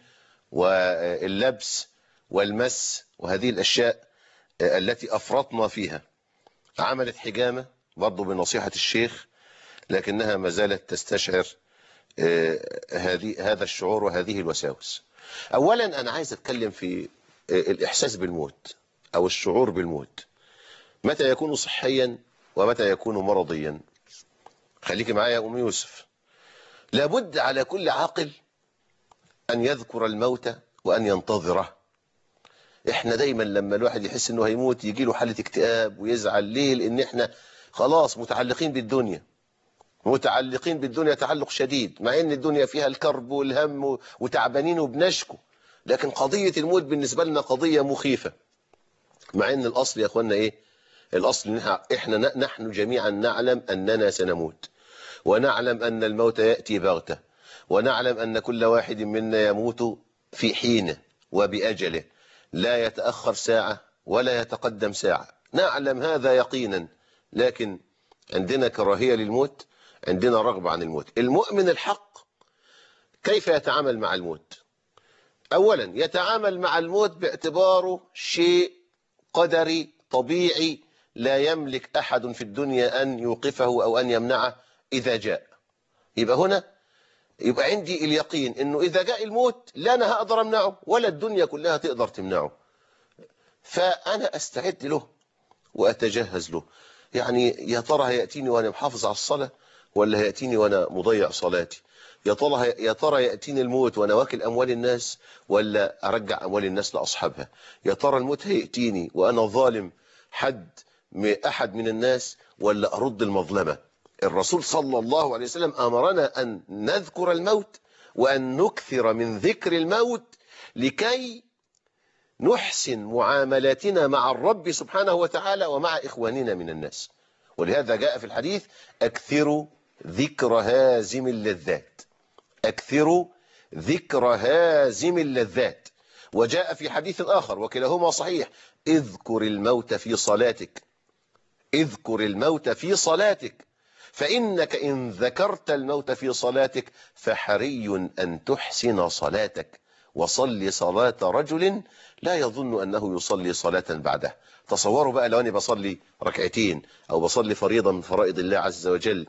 واللبس والمس وهذه الأشياء التي أفرطنا فيها عملت حجامة برضه بنصيحة الشيخ لكنها ما زالت تستشعر آه، هذه هذا الشعور وهذه الوساوس أولا أنا عايز أتكلم في آه، الإحساس بالموت أو الشعور بالموت متى يكون صحيا ومتى يكون مرضيا خليك معايا يا أم يوسف لابد على كل عاقل أن يذكر الموت وأن ينتظره احنا دايما لما الواحد يحس انه هيموت يجي له حالة اكتئاب ويزعل ليه لان احنا خلاص متعلقين بالدنيا متعلقين بالدنيا تعلق شديد مع ان الدنيا فيها الكرب والهم و- وتعبانين وبنشكو لكن قضية الموت بالنسبة لنا قضية مخيفة مع ان الاصل يا اخوانا ايه الاصل إن إحنا- احنا ن- نحن جميعا نعلم اننا سنموت ونعلم ان الموت يأتي بغتة ونعلم ان كل واحد منا يموت في حينه وبأجله لا يتأخر ساعة ولا يتقدم ساعة نعلم هذا يقينا لكن عندنا كراهية للموت عندنا رغبة عن الموت المؤمن الحق كيف يتعامل مع الموت أولا يتعامل مع الموت باعتباره شيء قدري طبيعي لا يملك أحد في الدنيا أن يوقفه أو أن يمنعه إذا جاء يبقى هنا يبقى عندي اليقين انه اذا جاء الموت لا انا هقدر امنعه ولا الدنيا كلها تقدر تمنعه فانا استعد له واتجهز له يعني يا ترى هياتيني وانا محافظ على الصلاه ولا هياتيني وانا مضيع صلاتي يا ترى يا ترى ياتيني الموت وانا واكل اموال الناس ولا ارجع اموال الناس لاصحابها يا ترى الموت هياتيني وانا ظالم حد م- احد من الناس ولا ارد المظلمه الرسول صلى الله عليه وسلم امرنا ان نذكر الموت وان نكثر من ذكر الموت لكي نحسن معاملاتنا مع الرب سبحانه وتعالى ومع إخواننا من الناس ولهذا جاء في الحديث أكثروا ذكر هازم اللذات أكثروا ذكر هازم اللذات وجاء في حديث آخر وكلاهما صحيح اذكر الموت في صلاتك اذكر الموت في صلاتك فإنك إن ذكرت الموت في صلاتك فحري أن تحسن صلاتك وصل صلاة رجل لا يظن أنه يصلي صلاة بعده تصوروا بقى لو أنا بصلي ركعتين أو بصلي فريضة من فرائض الله عز وجل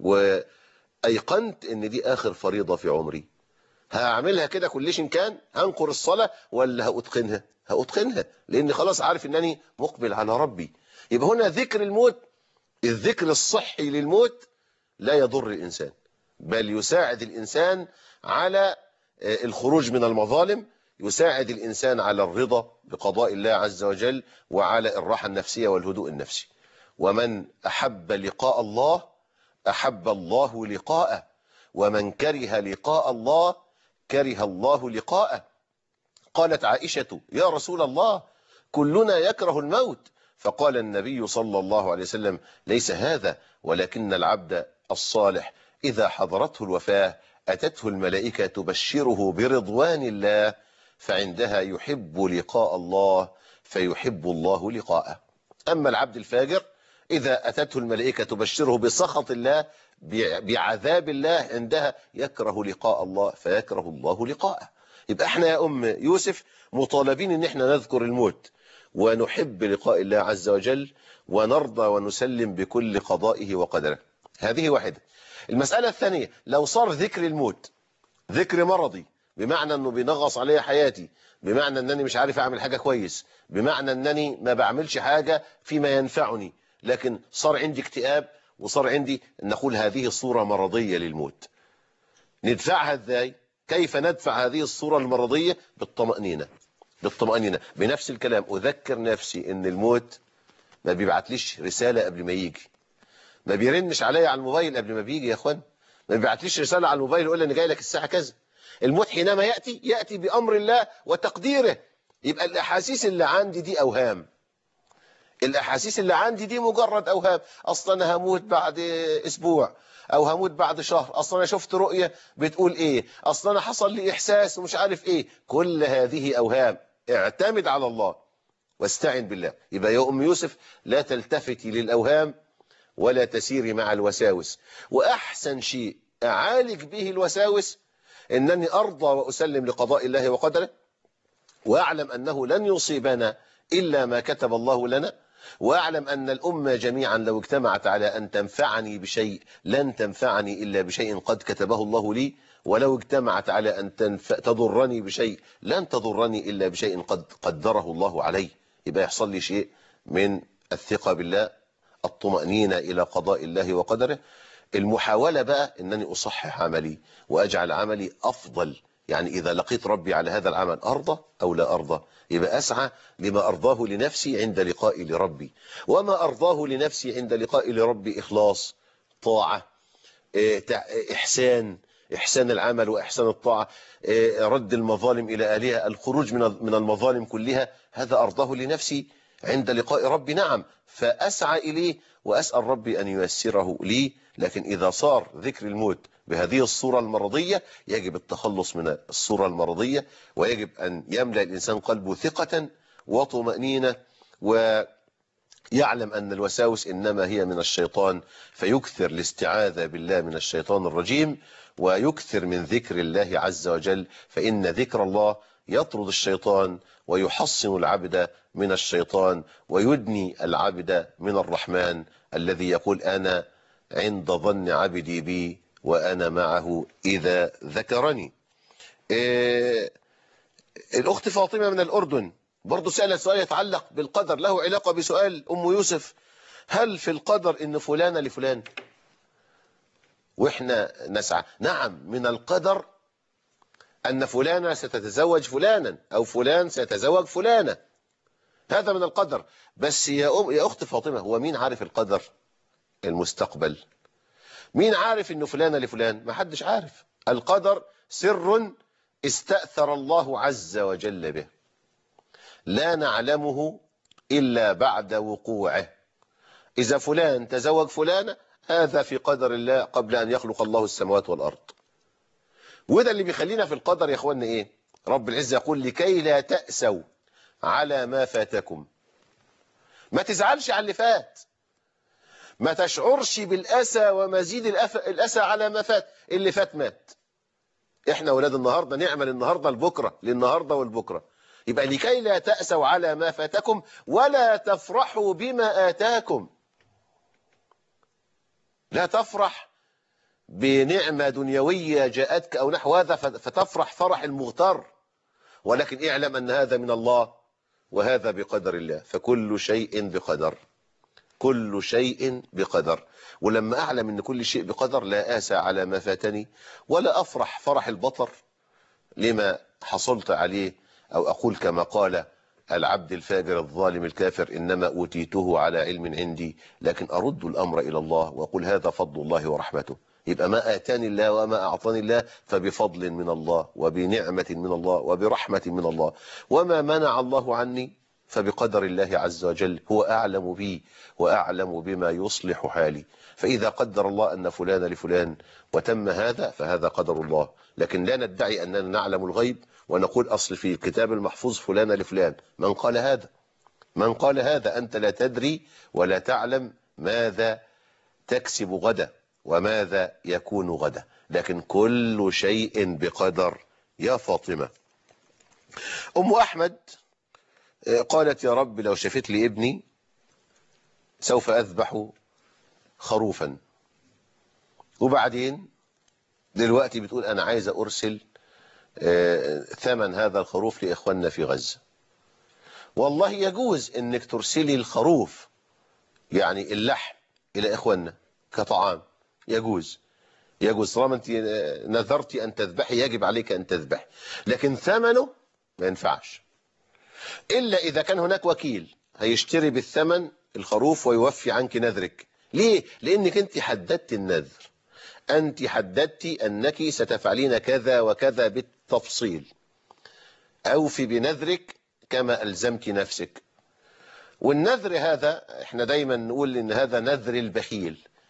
وأيقنت أن دي آخر فريضة في عمري هعملها كده كلش إن كان هنقر الصلاة ولا هأتقنها هأتقنها لأني خلاص عارف أنني مقبل على ربي يبقى هنا ذكر الموت الذكر الصحي للموت لا يضر الإنسان بل يساعد الإنسان على الخروج من المظالم يساعد الإنسان على الرضا بقضاء الله عز وجل وعلى الراحة النفسية والهدوء النفسي ومن أحب لقاء الله أحب الله لقاءه ومن كره لقاء الله كره الله لقاءه قالت عائشة يا رسول الله كلنا يكره الموت فقال النبي صلى الله عليه وسلم ليس هذا ولكن العبد الصالح إذا حضرته الوفاة أتته الملائكة تبشره برضوان الله فعندها يحب لقاء الله فيحب الله لقاءه أما العبد الفاجر إذا أتته الملائكة تبشره بسخط الله بعذاب الله عندها يكره لقاء الله فيكره الله لقاءه يبقى احنا يا أم يوسف مطالبين ان احنا نذكر الموت ونحب لقاء الله عز وجل ونرضى ونسلم بكل قضائه وقدره هذه واحدة المسألة الثانية لو صار ذكر الموت ذكر مرضي بمعنى انه بينغص عليا حياتي بمعنى انني مش عارف اعمل حاجة كويس بمعنى انني ما بعملش حاجة فيما ينفعني لكن صار عندي اكتئاب وصار عندي نقول هذه صورة مرضية للموت ندفعها ازاي كيف ندفع هذه الصورة المرضية بالطمأنينة بالطمأنينة بنفس الكلام أذكر نفسي ان الموت ما بيبعتليش رسالة قبل ما يجي ما بيرنش عليا على الموبايل قبل ما بيجي يا اخوان ما بيبعتليش رسالة على الموبايل يقول لي انا جاي لك الساعة كذا الموت حينما يأتي يأتي بأمر الله وتقديره يبقى الأحاسيس اللي عندي دي أوهام الأحاسيس اللي عندي دي مجرد أوهام أصلا أنا هموت بعد أسبوع او هموت بعد شهر اصلا انا شفت رؤية بتقول ايه اصلا انا حصل لي احساس ومش عارف ايه كل هذه اوهام اعتمد على الله واستعن بالله يبقى يا ام يوسف لا تلتفتي للاوهام ولا تسيري مع الوساوس واحسن شيء اعالج به الوساوس انني ارضى واسلم لقضاء الله وقدره واعلم انه لن يصيبنا الا ما كتب الله لنا واعلم ان الامه جميعا لو اجتمعت على ان تنفعني بشيء لن تنفعني الا بشيء قد كتبه الله لي ولو اجتمعت على ان تنف... تضرني بشيء لن تضرني الا بشيء قد قدره الله علي يبقى يحصل لي شيء من الثقه بالله الطمانينه الى قضاء الله وقدره المحاوله بقى انني اصحح عملي واجعل عملي افضل يعني إذا لقيت ربي على هذا العمل أرضى أو لا أرضى يبقى أسعى لما أرضاه لنفسي عند لقائي لربي وما أرضاه لنفسي عند لقائي لربي إخلاص طاعة إحسان إحسان العمل وإحسان الطاعة رد المظالم إلى أهلها الخروج من المظالم كلها هذا أرضاه لنفسي عند لقاء ربي نعم فأسعى إليه وأسأل ربي أن ييسره لي لكن إذا صار ذكر الموت بهذه الصورة المرضية يجب التخلص من الصورة المرضية ويجب أن يملأ الإنسان قلبه ثقة وطمأنينة ويعلم أن الوساوس إنما هي من الشيطان فيكثر الاستعاذة بالله من الشيطان الرجيم ويكثر من ذكر الله عز وجل فإن ذكر الله يطرد الشيطان ويحصن العبد من الشيطان ويدني العبد من الرحمن الذي يقول أنا عند ظن عبدي بي وأنا معه إذا ذكرني إيه الأخت فاطمة من الأردن برضو سألت سؤال يتعلق بالقدر له علاقة بسؤال أم يوسف هل في القدر إن فلان لفلان وإحنا نسعى نعم من القدر أن فلانة ستتزوج فلانا أو فلان سيتزوج فلانة هذا من القدر بس يا, أم يا أخت فاطمة هو مين عارف القدر المستقبل مين عارف انه فلان لفلان ما حدش عارف القدر سر استأثر الله عز وجل به لا نعلمه إلا بعد وقوعه إذا فلان تزوج فلانة هذا في قدر الله قبل أن يخلق الله السماوات والأرض وده اللي بيخلينا في القدر يا اخوانا ايه رب العزة يقول لكي لا تأسوا على ما فاتكم ما تزعلش على اللي فات ما تشعرش بالأسى ومزيد الأسى على ما فات اللي فات مات احنا ولاد النهاردة نعمل النهاردة لبكرة للنهاردة والبكرة يبقى لكي لا تأسوا على ما فاتكم ولا تفرحوا بما آتاكم لا تفرح بنعمة دنيوية جاءتك أو نحو هذا فتفرح فرح المغتر ولكن اعلم أن هذا من الله وهذا بقدر الله فكل شيء بقدر كل شيء بقدر ولما أعلم أن كل شيء بقدر لا آسى على ما فاتني ولا أفرح فرح البطر لما حصلت عليه أو أقول كما قال العبد الفاجر الظالم الكافر إنما أوتيته على علم عندي لكن أرد الأمر إلى الله وأقول هذا فضل الله ورحمته يبقى ما آتاني الله وما أعطاني الله فبفضل من الله وبنعمة من الله وبرحمة من الله وما منع الله عني فبقدر الله عز وجل هو أعلم بي وأعلم بما يصلح حالي فإذا قدر الله أن فلان لفلان وتم هذا فهذا قدر الله لكن لا ندعي أننا نعلم الغيب ونقول أصل في الكتاب المحفوظ فلان لفلان من قال هذا من قال هذا أنت لا تدري ولا تعلم ماذا تكسب غدا وماذا يكون غدا لكن كل شيء بقدر يا فاطمة أم أحمد قالت يا رب لو شفت لي ابني سوف أذبح خروفا وبعدين دلوقتي بتقول أنا عايزة أرسل ثمن هذا الخروف لإخواننا في غزة والله يجوز أنك ترسلي الخروف يعني اللحم إلى إخواننا كطعام يجوز يجوز طالما أنت نذرت أن تذبحي يجب عليك أن تذبحي لكن ثمنه ما ينفعش إلا إذا كان هناك وكيل هيشتري بالثمن الخروف ويوفي عنك نذرك ليه؟ لأنك أنت حددت النذر أنت حددت أنك ستفعلين كذا وكذا بالتفصيل أوفي بنذرك كما ألزمت نفسك والنذر هذا احنا دايما نقول ان هذا نذر البخيل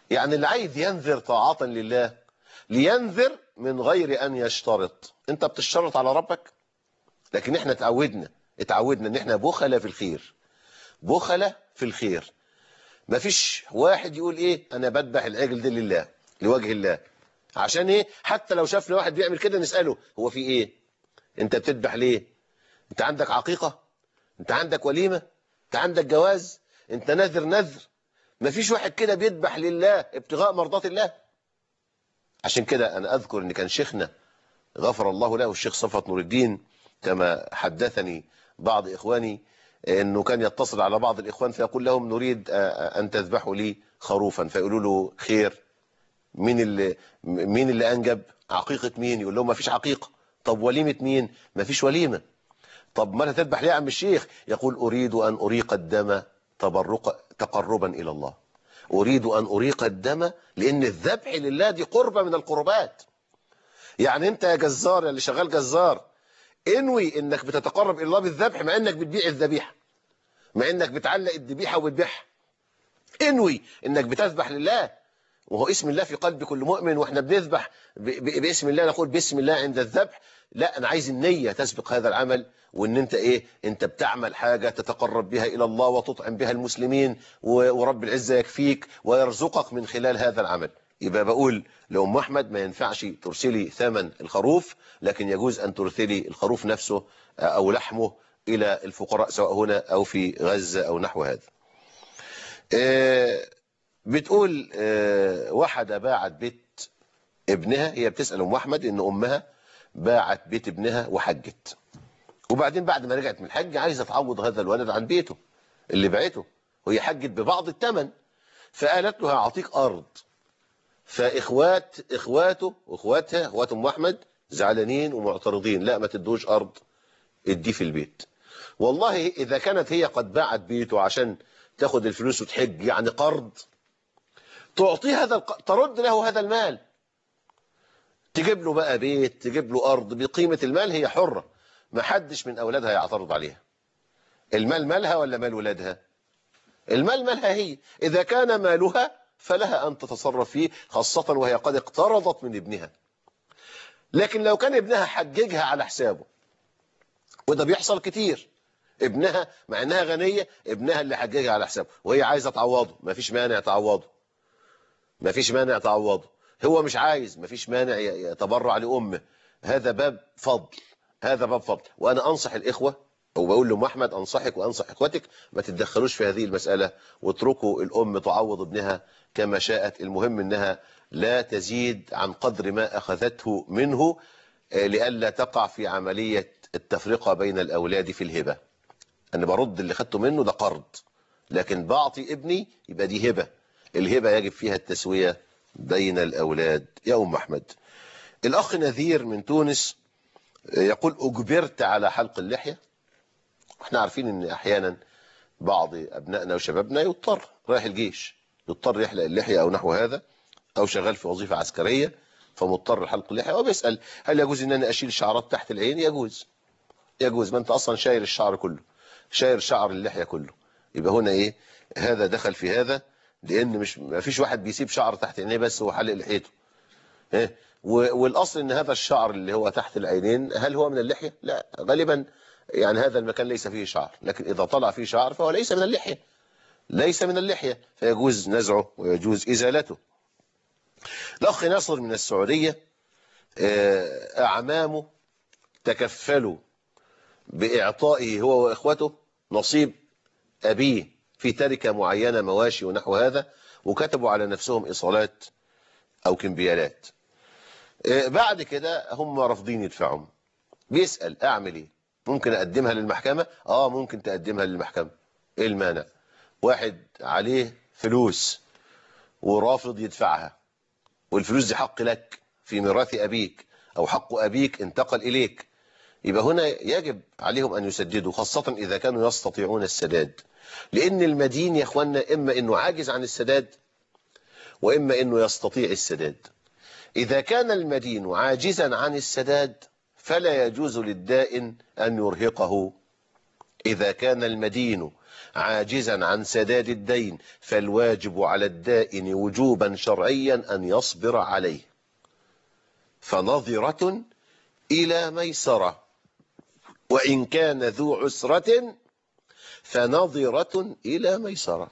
يعني اللي عايز ينذر طاعة لله لينذر من غير أن يشترط أنت بتشترط على ربك لكن احنا اتعودنا اتعودنا ان احنا بخلة في الخير بخلة في الخير مفيش واحد يقول ايه انا بذبح العجل ده لله لوجه الله عشان ايه حتى لو شافنا واحد بيعمل كده نسأله هو في ايه انت بتذبح ليه انت عندك عقيقة انت عندك وليمة انت عندك جواز انت نذر نذر مفيش واحد كده بيذبح لله ابتغاء مرضات الله عشان كده انا اذكر ان كان شيخنا غفر الله له الشيخ صفوت نور الدين كما حدثني بعض إخواني أنه كان يتصل على بعض الإخوان فيقول لهم نريد أن تذبحوا لي خروفا فيقولوا له خير مين اللي, مين اللي أنجب عقيقة مين يقول لهم ما فيش عقيقة طب وليمة مين ما فيش وليمة طب ما تذبح ليه يا عم الشيخ يقول أريد أن أريق الدم تبرق تقربا إلى الله أريد أن أريق الدم لأن الذبح لله دي قربة من القربات يعني أنت يا جزار اللي شغال جزار انوي انك بتتقرب الى الله بالذبح مع انك بتبيع الذبيحه مع انك بتعلق الذبيحه وبتبيعها انوي انك بتذبح لله وهو اسم الله في قلب كل مؤمن واحنا بنذبح باسم الله نقول بسم الله عند الذبح لا انا عايز النيه تسبق هذا العمل وان انت ايه انت بتعمل حاجه تتقرب بها الى الله وتطعم بها المسلمين ورب العزه يكفيك ويرزقك من خلال هذا العمل يبقى بقول لأم أحمد ما ينفعش ترسلي ثمن الخروف لكن يجوز أن ترسلي الخروف نفسه أو لحمه إلى الفقراء سواء هنا أو في غزة أو نحو هذا بتقول واحدة باعت بيت ابنها هي بتسأل أم أحمد إن أمها باعت بيت ابنها وحجت وبعدين بعد ما رجعت من الحج عايزة تعوض هذا الولد عن بيته اللي باعته وهي حجت ببعض الثمن فقالت له هعطيك أرض فاخوات اخواته واخواتها اخوات ام احمد زعلانين ومعترضين لا ما تدوش ارض اديه في البيت والله اذا كانت هي قد باعت بيته عشان تاخد الفلوس وتحج يعني قرض تعطيه هذا الق... ترد له هذا المال تجيب له بقى بيت تجيب له ارض بقيمه المال هي حره ما حدش من اولادها يعترض عليها المال مالها ولا مال ولادها المال مالها هي اذا كان مالها فلها أن تتصرف فيه خاصة وهي قد اقترضت من ابنها لكن لو كان ابنها حججها على حسابه وده بيحصل كتير ابنها مع انها غنية ابنها اللي حججها على حسابه وهي عايزة تعوضه ما فيش مانع تعوضه ما فيش مانع تعوضه هو مش عايز ما فيش مانع يتبرع لأمه هذا باب فضل هذا باب فضل وأنا أنصح الإخوة وبقول لأم أحمد أنصحك وأنصح إخوتك ما تتدخلوش في هذه المسألة واتركوا الأم تعوض ابنها كما شاءت المهم أنها لا تزيد عن قدر ما أخذته منه لئلا تقع في عملية التفرقة بين الأولاد في الهبة أنا برد اللي خدته منه ده قرض لكن بعطي ابني يبقى دي هبة الهبة يجب فيها التسوية بين الأولاد يا أم أحمد الأخ نذير من تونس يقول أجبرت على حلق اللحية احنا عارفين ان احيانا بعض ابنائنا وشبابنا يضطر رايح الجيش يضطر يحلق اللحية او نحو هذا او شغال في وظيفة عسكرية فمضطر لحلق اللحية وبيسأل هل يجوز ان انا اشيل شعرات تحت العين يجوز يجوز ما انت اصلا شاير الشعر كله شاير شعر اللحية كله يبقى هنا ايه هذا دخل في هذا لان مش ما فيش واحد بيسيب شعر تحت عينيه بس هو حلق لحيته ايه والاصل ان هذا الشعر اللي هو تحت العينين هل هو من اللحية لا غالبا يعني هذا المكان ليس فيه شعر لكن إذا طلع فيه شعر فهو ليس من اللحية ليس من اللحية فيجوز نزعه ويجوز إزالته الأخ ناصر من السعودية أعمامه تكفلوا بإعطائه هو وإخوته نصيب أبيه في تركة معينة مواشي ونحو هذا وكتبوا على نفسهم إيصالات أو كمبيالات بعد كده هم رافضين يدفعهم بيسأل أعمل إيه ممكن أقدمها للمحكمة آه ممكن تقدمها للمحكمة إيه المانع واحد عليه فلوس ورافض يدفعها والفلوس دي حق لك في ميراث أبيك أو حق أبيك انتقل إليك يبقى هنا يجب عليهم أن يسددوا خاصة إذا كانوا يستطيعون السداد لأن المدين يا أخوانا إما أنه عاجز عن السداد وإما أنه يستطيع السداد إذا كان المدين عاجزا عن السداد فلا يجوز للدائن أن يرهقه إذا كان المدين عاجزا عن سداد الدين فالواجب على الدائن وجوبا شرعيا أن يصبر عليه فنظرة إلى ميسرة وإن كان ذو عسرة فنظرة إلى ميسرة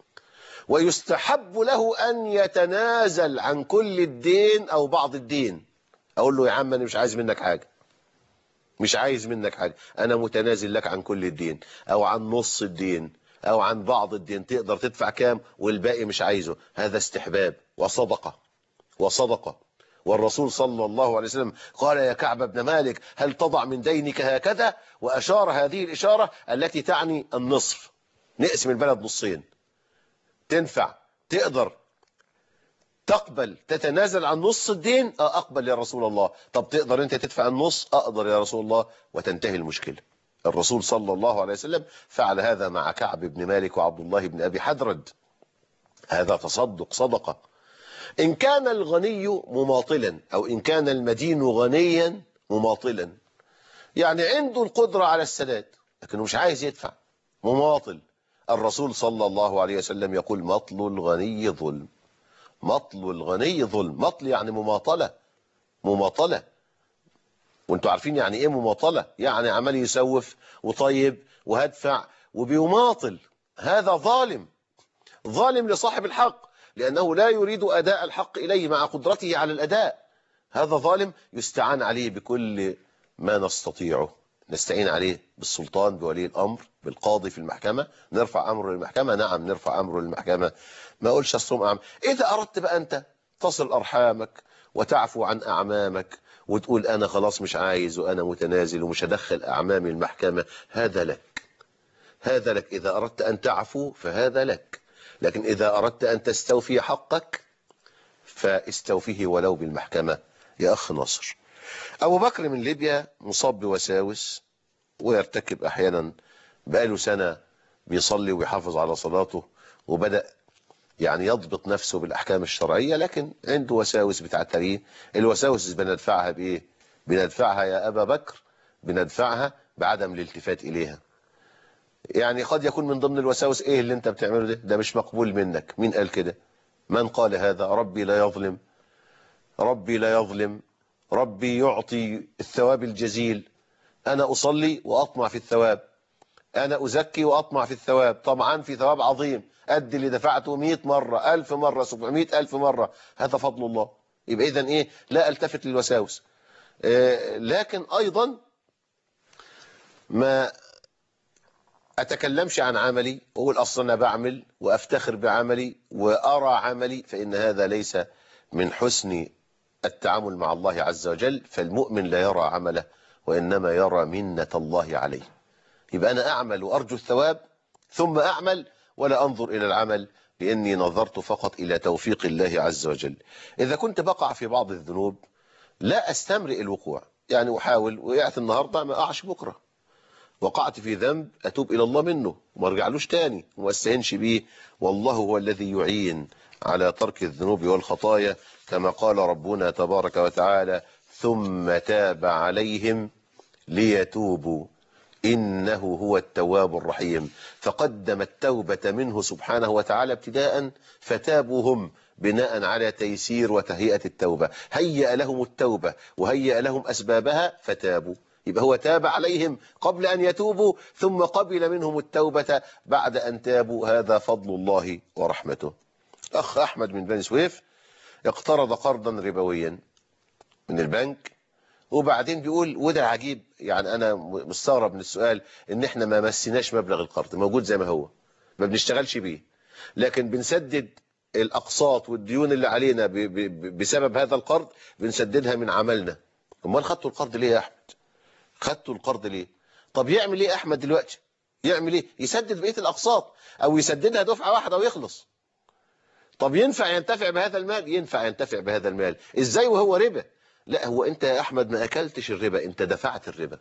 ويستحب له أن يتنازل عن كل الدين أو بعض الدين أقول له يا عم أنا مش عايز منك حاجة مش عايز منك حاجة أنا متنازل لك عن كل الدين أو عن نص الدين أو عن بعض الدين تقدر تدفع كام والباقي مش عايزه هذا استحباب وصدقة وصدقة والرسول صلى الله عليه وسلم قال يا كعب بن مالك هل تضع من دينك هكذا وأشار هذه الإشارة التي تعني النصف نقسم البلد نصين تنفع تقدر تقبل تتنازل عن نص الدين اه اقبل يا رسول الله طب تقدر انت تدفع النص اقدر يا رسول الله وتنتهي المشكلة الرسول صلى الله عليه وسلم فعل هذا مع كعب بن مالك وعبد الله بن ابي حدرد هذا تصدق صدقة ان كان الغني مماطلا او ان كان المدين غنيا مماطلا يعني عنده القدرة على السداد لكنه مش عايز يدفع مماطل الرسول صلى الله عليه وسلم يقول مطل الغني ظلم مطل الغني ظلم مطل يعني مماطلة مماطلة وانتوا عارفين يعني ايه مماطلة يعني عمال يسوف وطيب وهدفع وبيماطل هذا ظالم ظالم لصاحب الحق لأنه لا يريد أداء الحق إليه مع قدرته على الأداء هذا ظالم يستعان عليه بكل ما نستطيعه نستعين عليه بالسلطان بولي الأمر بالقاضي في المحكمة نرفع أمره للمحكمة نعم نرفع أمره للمحكمة ما أقولش أصلهم أعمى إذا أردت بقى أنت تصل أرحامك وتعفو عن أعمامك وتقول أنا خلاص مش عايز وأنا متنازل ومش هدخل أعمامي المحكمة هذا لك هذا لك إذا أردت أن تعفو فهذا لك لكن إذا أردت أن تستوفي حقك فاستوفيه ولو بالمحكمة يا أخ نصر أبو بكر من ليبيا مصاب بوساوس ويرتكب أحيانا بقاله سنة بيصلي ويحافظ على صلاته وبدأ يعني يضبط نفسه بالأحكام الشرعية لكن عنده وساوس بتعتريه الوساوس بندفعها بإيه بندفعها يا أبا بكر بندفعها بعدم الالتفات إليها يعني قد يكون من ضمن الوساوس إيه اللي أنت بتعمله ده ده مش مقبول منك مين قال كده من قال هذا ربي لا يظلم ربي لا يظلم ربي يعطي الثواب الجزيل أنا أصلي وأطمع في الثواب أنا أزكي وأطمع في الثواب طبعا في ثواب عظيم قد اللي دفعته 100 مرة 1000 مرة 700 ألف مرة هذا فضل الله يبقى إذن إيه لا ألتفت للوساوس آه لكن أيضا ما أتكلمش عن عملي أقول أصلا أنا بعمل وأفتخر بعملي وأرى عملي فإن هذا ليس من حسن التعامل مع الله عز وجل فالمؤمن لا يرى عمله وإنما يرى منة الله عليه يبقى أنا أعمل وأرجو الثواب ثم أعمل ولا أنظر إلى العمل لأني نظرت فقط إلى توفيق الله عز وجل إذا كنت بقع في بعض الذنوب لا أستمرئ الوقوع يعني أحاول وقعت النهاردة ما أقعش بكرة وقعت في ذنب أتوب إلى الله منه وما ارجعلوش تاني وما استهنش بيه والله هو الذي يعين على ترك الذنوب والخطايا كما قال ربنا تبارك وتعالى ثم تاب عليهم ليتوبوا إنه هو التواب الرحيم فقدم التوبة منه سبحانه وتعالى ابتداء فتابوا هم بناء على تيسير وتهيئة التوبة هيأ لهم التوبة وهيأ لهم أسبابها فتابوا يبقى هو تاب عليهم قبل أن يتوبوا ثم قبل منهم التوبة بعد أن تابوا هذا فضل الله ورحمته أخ أحمد من بني سويف اقترض قرضا ربويا من البنك وبعدين بيقول وده عجيب يعني أنا مستغرب من السؤال إن إحنا ما مسيناش مبلغ القرض موجود زي ما هو ما بنشتغلش بيه لكن بنسدد الأقساط والديون اللي علينا ب ب بسبب هذا القرض بنسددها من عملنا امال خدتوا القرض ليه يا أحمد خدتوا القرض ليه طب يعمل ايه احمد دلوقتي يعمل ايه يسدد بقيه الاقساط او يسددها دفعه واحده ويخلص طب ينفع ينتفع بهذا المال ينفع ينتفع بهذا المال ازاي وهو ربا لا هو انت يا احمد ما اكلتش الربا انت دفعت الربا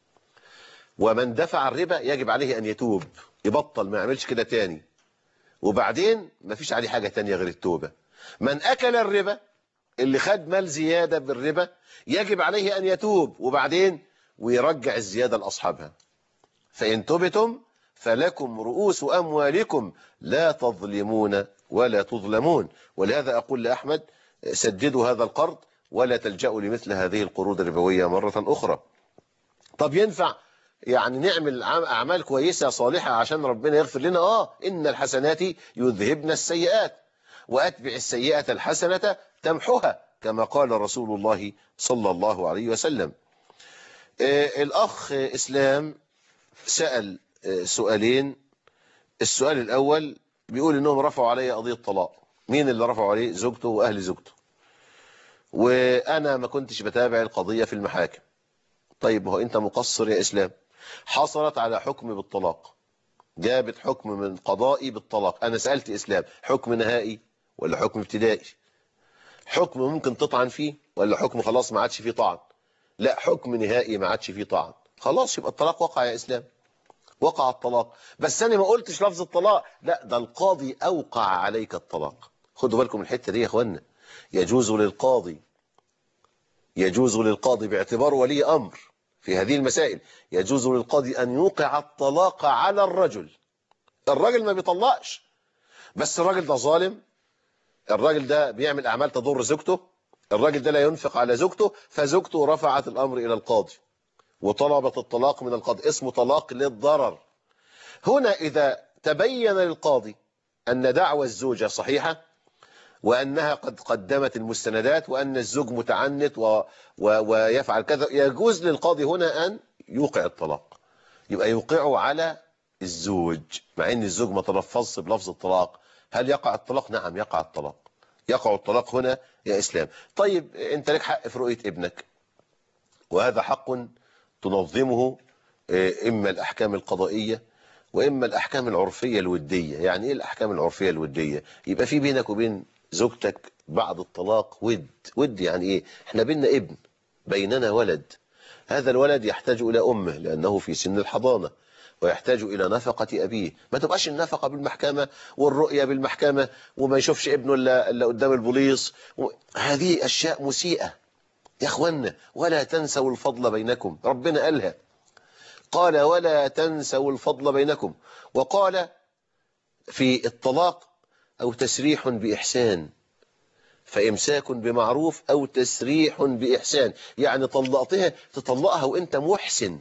ومن دفع الربا يجب عليه ان يتوب يبطل ما يعملش كده تاني وبعدين ما فيش عليه حاجه تانية غير التوبه من اكل الربا اللي خد مال زياده بالربا يجب عليه ان يتوب وبعدين ويرجع الزيادة لأصحابها فإن تبتم فلكم رؤوس أموالكم لا تظلمون ولا تظلمون ولهذا أقول لأحمد سددوا هذا القرض ولا تلجأوا لمثل هذه القروض الربوية مرة أخرى طب ينفع يعني نعمل عم- أعمال كويسة صالحة عشان ربنا يغفر لنا آه إن الحسنات يذهبن السيئات وأتبع السيئة الحسنة تمحها كما قال رسول الله صلى الله عليه وسلم آه، الأخ إسلام سأل آه، سؤالين السؤال الأول بيقول إنهم رفعوا علي قضية طلاق مين اللي رفعوا عليه زوجته وأهل زوجته وأنا ما كنتش بتابع القضية في المحاكم طيب ما هو أنت مقصر يا إسلام حصلت على حكم بالطلاق جابت حكم من قضائي بالطلاق أنا سألت إسلام حكم نهائي ولا حكم ابتدائي حكم ممكن تطعن فيه ولا حكم خلاص ما عادش فيه طعن لا حكم نهائي ما عادش فيه طعن خلاص يبقى الطلاق وقع يا إسلام وقع الطلاق بس أنا ما قلتش لفظ الطلاق لا ده القاضي أوقع عليك الطلاق خدوا بالكم من الحتة دي يا أخوانا يجوز للقاضي يجوز للقاضي باعتبار ولي أمر في هذه المسائل يجوز للقاضي أن يوقع الطلاق على الرجل الراجل ما بيطلقش بس الراجل ده ظالم الراجل ده بيعمل أعمال تضر زوجته الراجل ده لا ينفق على زوجته فزوجته رفعت الأمر إلى القاضي وطلبت الطلاق من القاضي اسمه طلاق للضرر هنا إذا تبين للقاضي أن دعوى الزوجة صحيحة وأنها قد قدمت المستندات وأن الزوج متعنت و... و... ويفعل كذا يجوز للقاضي هنا أن يوقع الطلاق يبقى يوقعه على الزوج مع أن الزوج ما تلفظش بلفظ الطلاق هل يقع الطلاق؟ نعم يقع الطلاق يقع الطلاق هنا يا إسلام طيب أنت لك حق في رؤية ابنك وهذا حق تنظمه آه، إما الأحكام القضائية وإما الأحكام العرفية الودية يعني إيه الأحكام العرفية الودية يبقى في بينك وبين زوجتك بعد الطلاق ود ود يعني إيه إحنا بيننا ابن بيننا ولد هذا الولد يحتاج إلى أمه لأنه في سن الحضانة ويحتاج إلى نفقة أبيه ما تبقاش النفقة بالمحكمة والرؤية بالمحكمة وما يشوفش ابنه إلا, إلا قدام البوليس و- هذه أشياء مسيئة يا أخوانا ولا تنسوا الفضل بينكم ربنا قالها قال ولا تنسوا الفضل بينكم وقال في الطلاق أو تسريح بإحسان فإمساك بمعروف أو تسريح بإحسان يعني طلقتها تطلقها وإنت محسن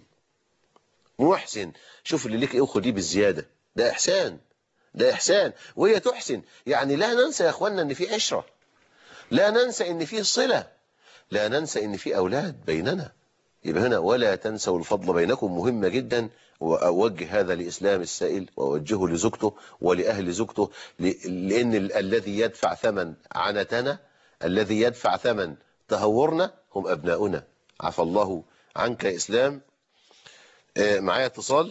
محسن شوف اللي ليك إيه وخديه بالزيادة ده إحسان ده إحسان وهي تحسن يعني لا ننسى يا أخوانا أن في عشرة لا ننسى أن في صلة لا ننسى أن في أولاد بيننا يبقى هنا ولا تنسوا الفضل بينكم مهمة جدا وأوجه هذا لإسلام السائل وأوجهه لزوجته ولأهل زوجته ل- لأن ال- الذي يدفع ثمن عنتنا الذي يدفع ثمن تهورنا هم أبناؤنا عفى الله عنك يا إسلام آه، معايا اتصال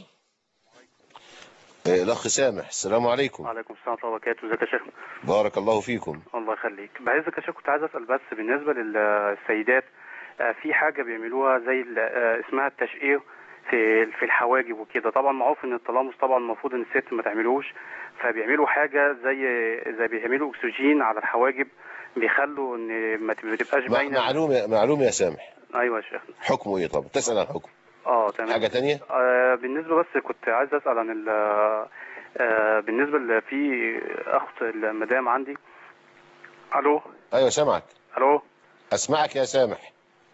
آه، الأخ سامح السلام عليكم وعليكم السلام ورحمة الله وبركاته ازيك يا شيخ بارك الله فيكم الله يخليك بعزك يا شيخ كنت عايز اسال بس بالنسبه للسيدات آه، في حاجه بيعملوها زي ال- آه، اسمها التشقيق في في الحواجب وكده طبعا معروف ان التلامس طبعا المفروض ان الست ما تعملوش فبيعملوا حاجه زي زي بيعملوا اكسجين على الحواجب بيخلوا ان ما تب- ما تبقاش مع- باينه معلومة معلومة يا سامح ايوه يا شيخ حكمه إيه طب تسأل عن حكم اه تمام حاجة تانية آه بالنسبة بس كنت عايز أسأل عن ال آه بالنسبة ل- في أخت المدام عندي ألو أيوة سامعك ألو أسمعك يا سامح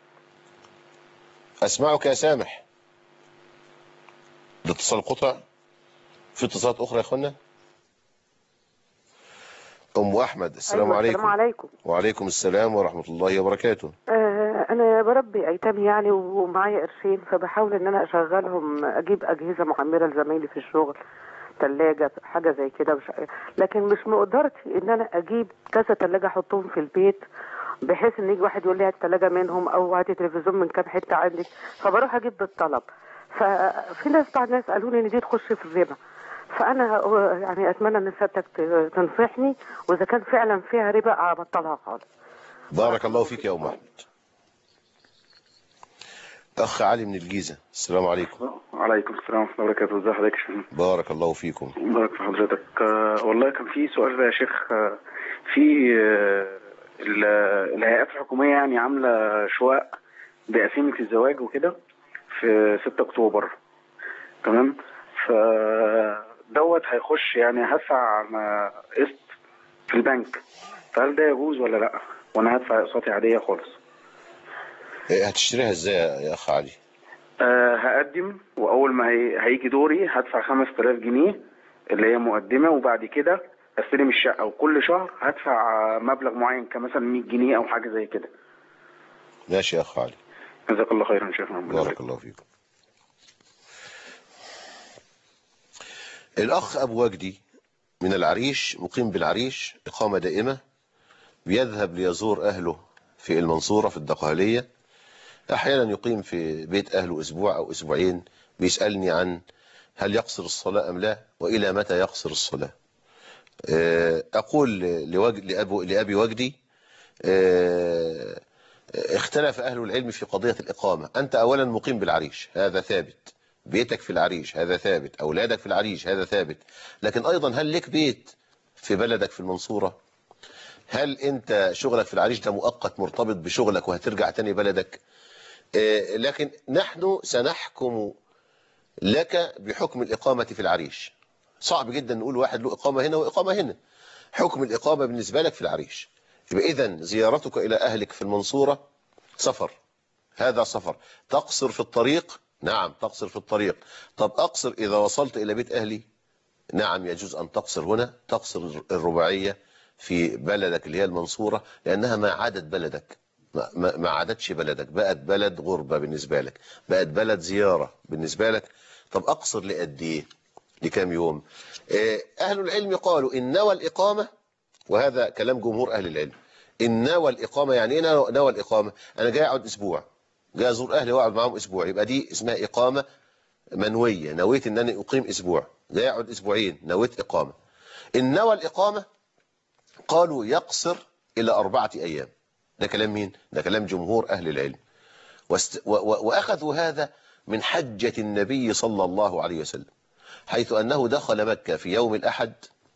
أسمعك يا سامح الاتصال قطع في اتصالات أخرى يا أخوانا أم أحمد السلام أيوة، عليكم السلام عليكم وعليكم السلام ورحمة الله وبركاته آه انا بربي ايتام يعني ومعايا قرشين فبحاول ان انا اشغلهم اجيب اجهزه معمره لزمايلي في الشغل ثلاجه حاجه زي كده مش لكن مش مقدرتي ان انا اجيب كذا ثلاجه احطهم في البيت بحيث ان يجي واحد يقول لي هات ثلاجه منهم او هاتي تلفزيون من كام حته عندك فبروح اجيب بالطلب ففي ناس بعض الناس قالوا لي ان دي تخش في الربا فانا آه، يعني اتمنى ان سيادتك ت- تنصحني واذا كان فعلا فيها ربا ابطلها خالص بارك الله فيك يا أم أحمد أخ علي من الجيزة السلام عليكم وعليكم السلام ورحمة الله وبركاته ازي حضرتك يا شيخ بارك الله فيكم بارك في حضرتك آه، والله كان في سؤال بقى يا شيخ آه، في آه، ال- الهيئات الحكومية يعني عاملة شقق بقسيمة الزواج وكده في 6 أكتوبر تمام ف دوت هيخش يعني هدفع م- قسط في البنك فهل ده يجوز ولا لا وانا هدفع اقساطي عاديه خالص إيه، هتشتريها ازاي يا اخ علي أه هقدم واول ما هي... هيجي دوري هدفع 5000 جنيه اللي هي مقدمه وبعد كده استلم الشقه وكل شهر هدفع مبلغ معين كمثلا 100 جنيه او حاجه زي كده ماشي يا اخ علي جزاك الله خيرا شيخنا بارك الله فيكم الأخ أبو وجدي من العريش مقيم بالعريش إقامة دائمة بيذهب ليزور أهله في المنصورة في الدقهلية أحيانا يقيم في بيت أهله أسبوع أو أسبوعين بيسألني عن هل يقصر الصلاة أم لا وإلى متى يقصر الصلاة آه، أقول لوج... لأبو... لأبي وجدي آه، اختلف أهل العلم في قضية الإقامة أنت أولا مقيم بالعريش هذا ثابت بيتك في العريش هذا ثابت أولادك في العريش هذا ثابت لكن أيضا هل لك بيت في بلدك في المنصورة هل أنت شغلك في العريش ده مؤقت مرتبط بشغلك وهترجع تاني بلدك آه، لكن نحن سنحكم لك بحكم الإقامة في العريش صعب جدا نقول واحد له إقامة هنا وإقامة هنا حكم الإقامة بالنسبة لك في العريش يبقى إذا زيارتك إلى أهلك في المنصورة سفر هذا سفر تقصر في الطريق نعم تقصر في الطريق طب أقصر إذا وصلت إلى بيت أهلي نعم يجوز أن تقصر هنا تقصر الرباعية في بلدك اللي هي المنصورة لأنها ما عادت بلدك ما, ما ما عادتش بلدك بقت بلد غربة بالنسبة لك بقت بلد زيارة بالنسبة لك طب أقصر لقد إيه لكام يوم آه، أهل العلم قالوا إن نوى الإقامة وهذا كلام جمهور أهل العلم إن نوى الإقامة يعني إيه نوى نوى الإقامة أنا جاي أقعد أسبوع جاي أزور أهلي وأقعد معاهم أسبوع يبقى دي اسمها إقامة منوية نويت إن أنا أقيم أسبوع جاي أقعد أسبوعين نويت إقامة إن نوى الإقامة قالوا يقصر إلى أربعة أيام ده كلام مين؟ ده كلام جمهور أهل العلم واست... و... و... وأخذوا هذا من حجة النبي صلى الله عليه وسلم حيث أنه دخل مكة في يوم الأحد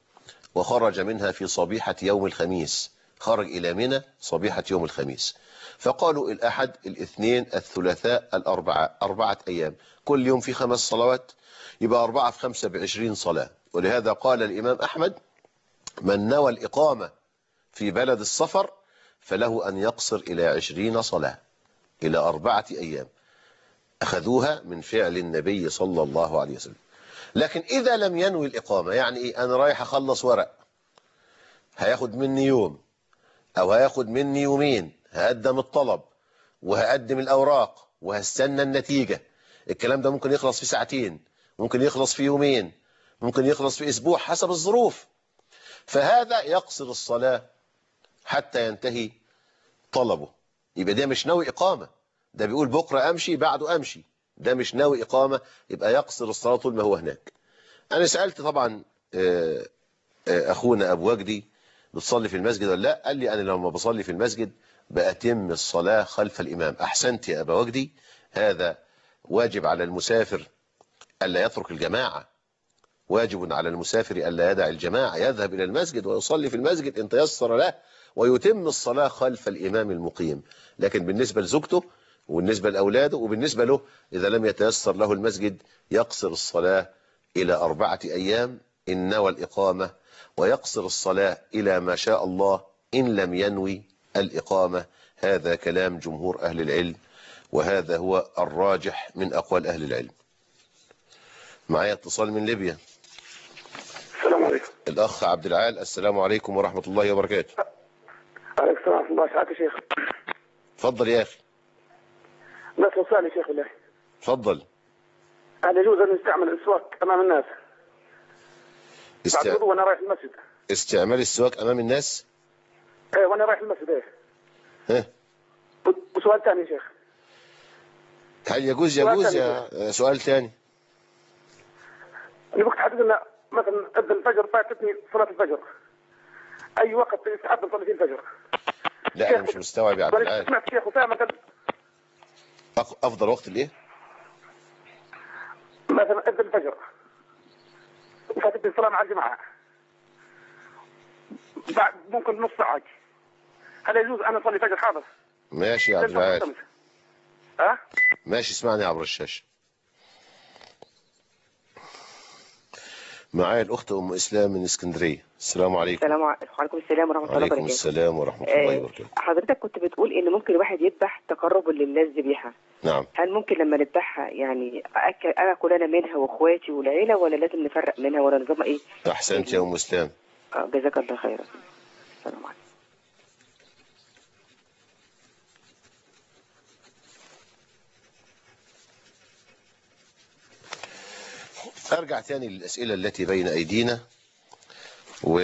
وخرج منها في صبيحة يوم الخميس خرج إلى منى صبيحة يوم الخميس فقالوا الأحد الاثنين الثلاثاء الأربعاء أربعة أيام كل يوم في خمس صلوات يبقى أربعة في خمسة بعشرين صلاة ولهذا قال الإمام أحمد من نوى الإقامة في بلد السفر فله أن يقصر إلى عشرين صلاة إلى أربعة أيام أخذوها من فعل النبي صلى الله عليه وسلم لكن إذا لم ينوي الإقامة يعني إيه أنا رايح أخلص ورق هياخد مني يوم أو هياخد مني يومين هقدم الطلب وهقدم الأوراق وهستنى النتيجة الكلام ده ممكن يخلص في ساعتين ممكن يخلص في يومين ممكن يخلص في أسبوع حسب الظروف فهذا يقصر الصلاة حتى ينتهي طلبه يبقى ده مش ناوي إقامة ده بيقول بكرة أمشي بعده أمشي ده مش ناوي إقامة يبقى يقصر الصلاة طول ما هو هناك أنا سألت طبعا آه، آه، أخونا أبو وجدي بتصلي في المسجد ولا لا قال لي أنا لما بصلي في المسجد بأتم الصلاة خلف الإمام أحسنت يا أبا وجدي هذا واجب على المسافر ألا يترك الجماعة واجب على المسافر ألا يدع الجماعة يذهب إلى المسجد ويصلي في المسجد إن تيسر له ويتم الصلاة خلف الإمام المقيم لكن بالنسبة لزوجته وبالنسبة لأولاده وبالنسبة له إذا لم يتيسر له المسجد يقصر الصلاة إلى أربعة أيام إن نوى الإقامة ويقصر الصلاة إلى ما شاء الله إن لم ينوي الإقامة هذا كلام جمهور أهل العلم وهذا هو الراجح من أقوال أهل العلم معايا اتصال من ليبيا السلام عليكم الأخ عبد العال السلام عليكم ورحمة الله وبركاته عليكم السلام ورحمة الله سعادة يا شيخ اتفضل يا أخي لا توصل يا شيخ الله اتفضل هل يجوز أن نستعمل الأسواق أمام الناس بعد است... الوضوء وأنا رايح المسجد استعمال السواك أمام الناس إيه وأنا رايح المسجد إيه ها وسؤال ثاني يا شيخ هل يجوز سؤال يجوز ثاني. يا سؤال ثاني أنا وقت حدد لنا مثلا أذن الفجر فاتتني صلاة الفجر أي وقت يستحب نصلي فيه الفجر لا أنا مش مستوعب يا عبد ولكن العال سمعت شيخ أسامة قال أق- أفضل وقت الإيه مثلا أذن الفجر فاتتني الصلاة مع الجماعة بعد ممكن نص ساعة هل يجوز أن أصلي فجر حاضر؟ ماشي يا عبد العال ها؟ ماشي اسمعني عبر الشاشة معايا الأخت أم إسلام من اسكندرية السلام عليكم السلام عليكم وعليكم السلام ورحمه الله وعليكم وبركاته السلام ورحمة الله آه، وبركاته حضرتك كنت بتقول ان ممكن الواحد يذبح تقربا لله الذبيحه نعم هل ممكن لما نذبحها يعني أكل انا اكل انا منها واخواتي والعيله ولا لازم نفرق منها ولا نظامها ايه؟ أحسنت يا أم إسلام آه، جزاك الله خيرا السلام عليكم أرجع تاني للأسئلة التي بين أيدينا و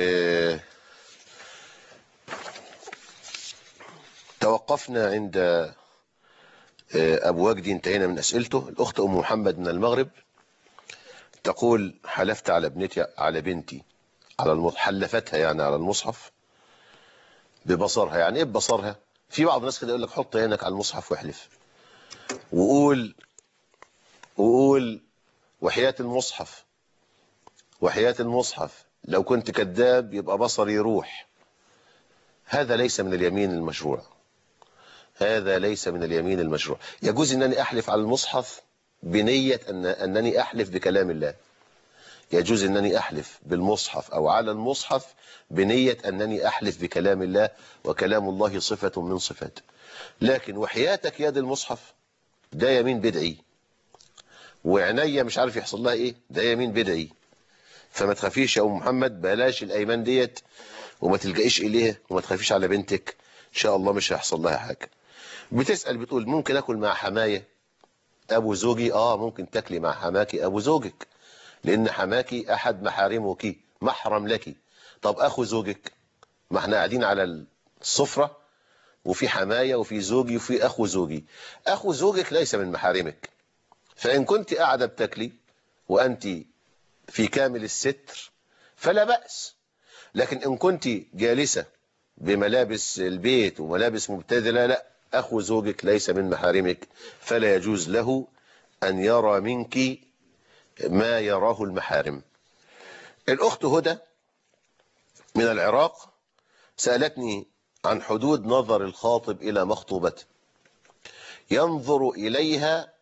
توقفنا عند آه، أبو وجدي انتهينا من أسئلته الأخت أم محمد من المغرب تقول حلفت على ابنتي على بنتي على الم... حلفتها يعني على المصحف ببصرها يعني ايه ببصرها في بعض الناس كده يقول لك حط عينك على المصحف واحلف وقول وقول وحياة المصحف وحياة المصحف لو كنت كذاب يبقى بصري يروح هذا ليس من اليمين المشروع هذا ليس من اليمين المشروع يجوز أنني أحلف على المصحف بنية أن أنني أحلف بكلام الله يجوز أنني أحلف بالمصحف أو على المصحف بنية أنني أحلف بكلام الله وكلام الله صفة من صفاته لكن وحياتك يد المصحف ده يمين بدعي وعينيا مش عارف يحصل لها ايه ده يمين بدعي فما تخافيش يا ام محمد بلاش الايمان ديت وما تلجئيش اليها وما تخافيش على بنتك ان شاء الله مش هيحصل لها حاجه بتسال بتقول ممكن اكل مع حمايه ابو زوجي اه ممكن تاكلي مع حماكي ابو زوجك لان حماكي احد محارمك محرم لك طب اخو زوجك ما احنا قاعدين على السفره وفي حمايه وفي زوجي وفي اخو زوجي اخو زوجك ليس من محارمك فإن كنت قاعدة بتاكلي وأنت في كامل الستر فلا بأس لكن إن كنت جالسة بملابس البيت وملابس مبتذلة لا أخو زوجك ليس من محارمك فلا يجوز له أن يرى منك ما يراه المحارم الأخت هدى من العراق سألتني عن حدود نظر الخاطب إلى مخطوبته ينظر إليها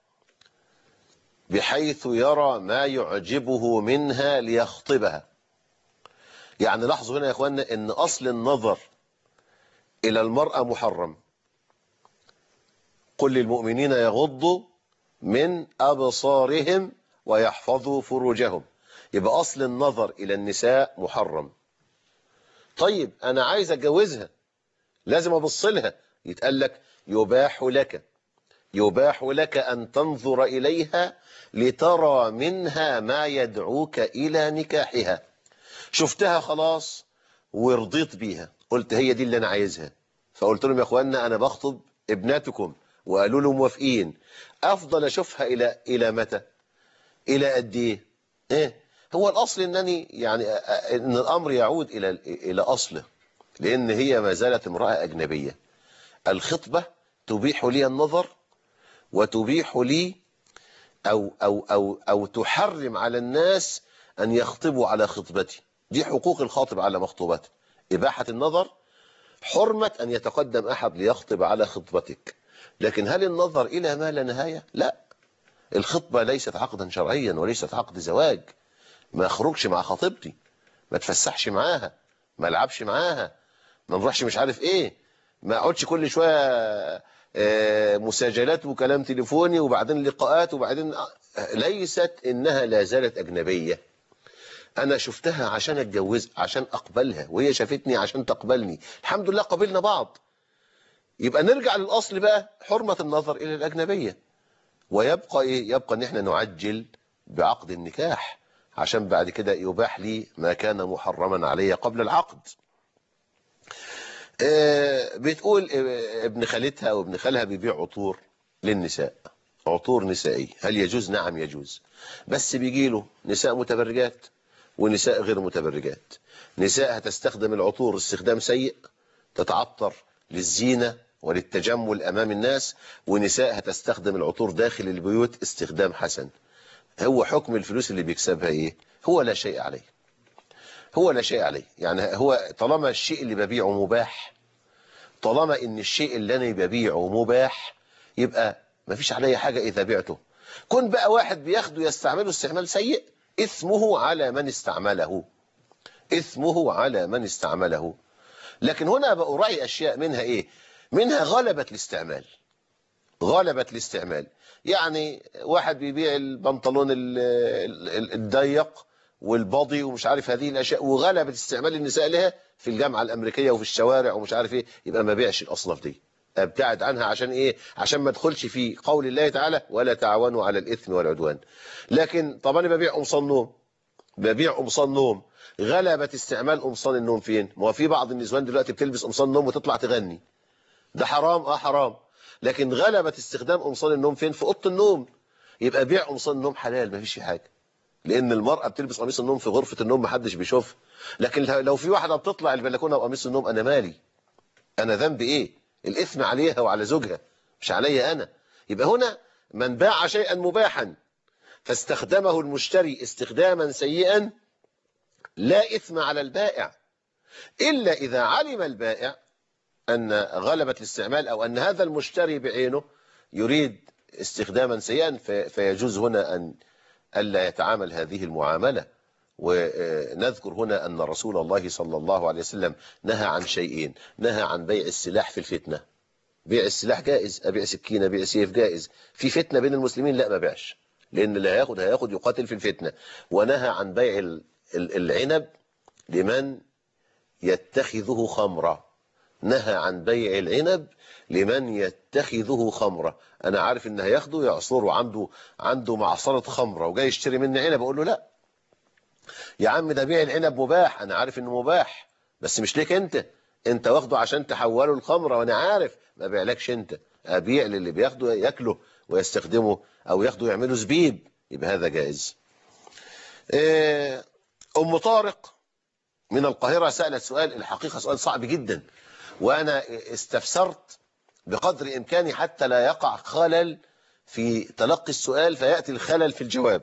بحيث يرى ما يعجبه منها ليخطبها يعني لاحظوا هنا يا اخوانا ان اصل النظر الى المرأة محرم قل للمؤمنين يغضوا من ابصارهم ويحفظوا فروجهم يبقى اصل النظر الى النساء محرم طيب انا عايز اتجوزها لازم ابص لها يتقال لك يباح لك يباح لك أن تنظر إليها لترى منها ما يدعوك إلى نكاحها شفتها خلاص ورضيت بيها قلت هي دي اللي أنا عايزها فقلت لهم يا أخوانا أنا بخطب ابناتكم وقالوا له موافقين أفضل أشوفها إلى إلى متى إلى قد إيه إيه هو الأصل أنني يعني أن الأمر يعود إلى إلى أصله لأن هي ما زالت امرأة أجنبية الخطبة تبيح لي النظر وتبيح لي أو, أو, أو, أو تحرم على الناس أن يخطبوا على خطبتي دي حقوق الخاطب على مخطوبته إباحة النظر حرمة أن يتقدم أحد ليخطب على خطبتك لكن هل النظر إلى ما لا نهاية لا الخطبة ليست عقدا شرعيا وليست عقد زواج ما اخرجش مع خطيبتي ما تفسحش معاها ما العبش معاها ما نروحش مش عارف ايه ما اقعدش كل شويه مساجلات وكلام تليفوني وبعدين لقاءات وبعدين ليست انها لا زالت اجنبيه انا شفتها عشان اتجوز عشان اقبلها وهي شافتني عشان تقبلني الحمد لله قبلنا بعض يبقى نرجع للاصل بقى حرمه النظر الى الاجنبيه ويبقى ايه يبقى ان احنا نعجل بعقد النكاح عشان بعد كده يباح لي ما كان محرما علي قبل العقد بتقول ابن خالتها وابن خالها بيبيع عطور للنساء عطور نسائية هل يجوز نعم يجوز بس بيجي له نساء متبرجات ونساء غير متبرجات نساء هتستخدم العطور استخدام سيء تتعطر للزينة وللتجمل أمام الناس ونساء هتستخدم العطور داخل البيوت استخدام حسن هو حكم الفلوس اللي بيكسبها ايه هو لا شيء عليه هو لا شيء عليه يعني هو طالما الشيء اللي ببيعه مباح طالما ان الشيء اللي انا ببيعه مباح يبقى ما فيش عليا حاجة اذا بعته كن بقى واحد بياخده يستعمله استعمال سيء إثمه على من استعمله إثمه على من استعمله لكن هنا بأراعي أشياء منها إيه منها غلبة الاستعمال غلبة الاستعمال يعني واحد بيبيع البنطلون ال- ال- الضيق والباضي ومش عارف هذه الأشياء وغلبة استعمال النساء لها في الجامعة الأمريكية وفي الشوارع ومش عارف إيه يبقى ما بيعش الأصناف دي ابتعد عنها عشان إيه عشان ما ادخلش في قول الله تعالى ولا تعاونوا على الإثم والعدوان لكن طب أنا ببيع قمصان نوم ببيع قمصان نوم غلبة استعمال قمصان النوم فين ما هو في بعض النسوان دلوقتي بتلبس قمصان نوم وتطلع تغني ده حرام اه حرام لكن غلبة استخدام قمصان النوم فين في اوضه النوم يبقى بيع قمصان النوم حلال ما فيش فيه حاجه لان المرأة بتلبس قميص النوم في غرفة النوم محدش بيشوفها لكن لو في واحدة بتطلع البلكونة بقميص النوم انا مالي انا ذنبي ايه الاثم عليها وعلى زوجها مش عليا انا يبقى هنا من باع شيئا مباحا فاستخدمه المشتري استخداما سيئا لا إثم على البائع إلا إذا علم البائع أن غلبة الاستعمال أو أن هذا المشتري بعينه يريد استخداما سيئا في- فيجوز هنا أن ألا يتعامل هذه المعاملة ونذكر هنا أن رسول الله صلى الله عليه وسلم نهى عن شيئين نهى عن بيع السلاح في الفتنة بيع السلاح جائز أبيع سكينة بيع سيف جائز في فتنة بين المسلمين لا ما بيعش لأن اللي هياخد هياخد يقاتل في الفتنة ونهى عن بيع ال- ال- العنب لمن يتخذه خمرا نهى عن بيع العنب لمن يتخذه خمرا انا عارف ان هياخده يعصره عنده عنده معصره خمره وجاي يشتري مني عنب اقول له لا يا عم ده بيع العنب مباح انا عارف انه مباح بس مش ليك انت انت واخده عشان تحوله الخمره وانا عارف ما بيعلكش انت ابيع للي بياخده ياكله ويستخدمه او ياخده يعمله زبيب يبقى هذا جائز إيه، ام طارق من القاهرة سألت سؤال الحقيقة سؤال صعب جدا وأنا استفسرت بقدر إمكاني حتى لا يقع خلل في تلقي السؤال فيأتي الخلل في الجواب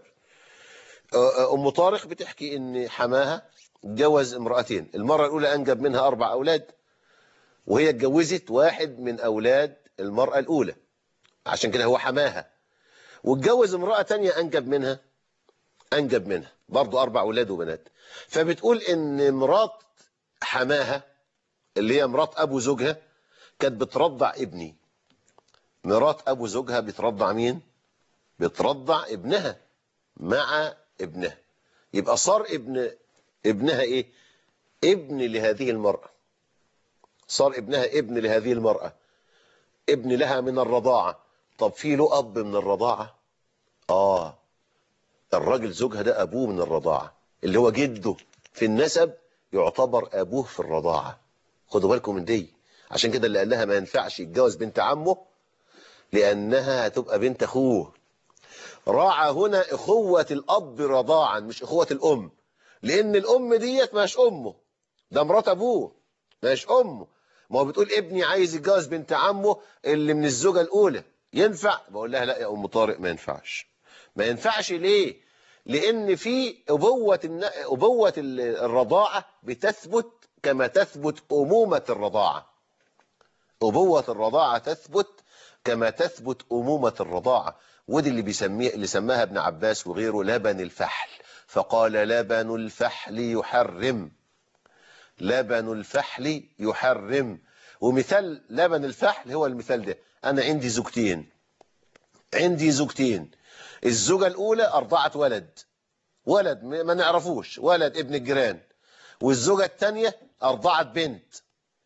أم طارق بتحكي إن حماها جوز امرأتين المرة الأولى أنجب منها أربع أولاد وهي اتجوزت واحد من أولاد المرأة الأولى عشان كده هو حماها واتجوز امرأة تانية أنجب منها أنجب منها برضو أربع أولاد وبنات فبتقول إن مرات حماها اللي هي مرات أبو زوجها كانت بترضع ابني مرات أبو زوجها بترضع مين؟ بترضع ابنها مع ابنها يبقى صار ابن ابنها إيه؟ ابن لهذه المرأة صار ابنها ابن لهذه المرأة ابن لها من الرضاعة طب في له أب من الرضاعة؟ آه الراجل زوجها ده أبوه من الرضاعة اللي هو جده في النسب يعتبر أبوه في الرضاعة خدوا بالكم من دي عشان كده اللي قال لها ما ينفعش يتجوز بنت عمه لأنها هتبقى بنت أخوه راعى هنا أخوة الأب رضاعا مش أخوة الأم لأن الأم ديت مش أمه ده مرات أبوه مش أمه ما هو بتقول ابني عايز يتجوز بنت عمه اللي من الزوجة الأولى ينفع بقول لها لا يا أم طارق ما ينفعش ما ينفعش ليه لأن في أبوة الن- أبوة ال- الرضاعة بتثبت كما تثبت أمومة الرضاعة أبوة الرضاعة تثبت كما تثبت أمومة الرضاعة ودي اللي بيسميه اللي سماها ابن عباس وغيره لبن الفحل فقال لبن الفحل يحرم لبن الفحل يحرم ومثال لبن الفحل هو المثال ده أنا عندي زوجتين عندي زوجتين الزوجة الأولى أرضعت ولد ولد ما ما نعرفوش ولد ابن الجيران والزوجة الثانية أرضعت بنت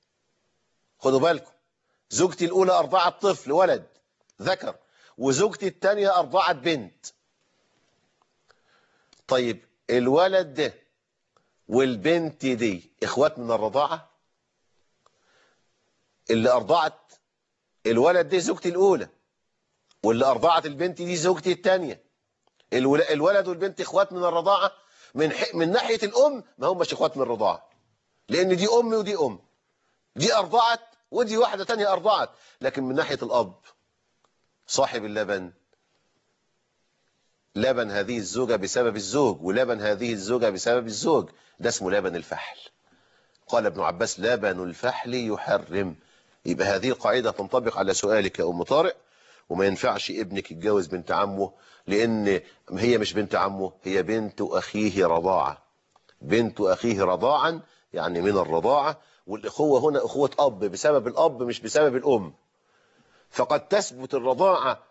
خدوا بالكم زوجتي الأولى أرضعت طفل ولد ذكر وزوجتي الثانية أرضعت بنت طيب الولد ده والبنت دي إخوات من الرضاعة اللي أرضعت الولد ده زوجتي الأولى واللي أرضعت البنت دي زوجتي الثانية الول- الولد والبنت إخوات من الرضاعة من ح... من ناحية الأم ما همش إخوات من الرضاعة لأن دي أمي ودي أم دي أرضعت ودي واحدة تانية أرضعت لكن من ناحية الأب صاحب اللبن لبن هذه الزوجة بسبب الزوج ولبن هذه الزوجة بسبب الزوج ده اسمه لبن الفحل قال ابن عباس لبن الفحل يحرم يبقى هذه القاعدة تنطبق على سؤالك يا أم طارق وما ينفعش ابنك يتجوز بنت عمه لان هي مش بنت عمه هي بنت اخيه رضاعه بنت اخيه رضاعا يعني من الرضاعه والاخوه هنا اخوه اب بسبب الاب مش بسبب الام فقد تثبت الرضاعه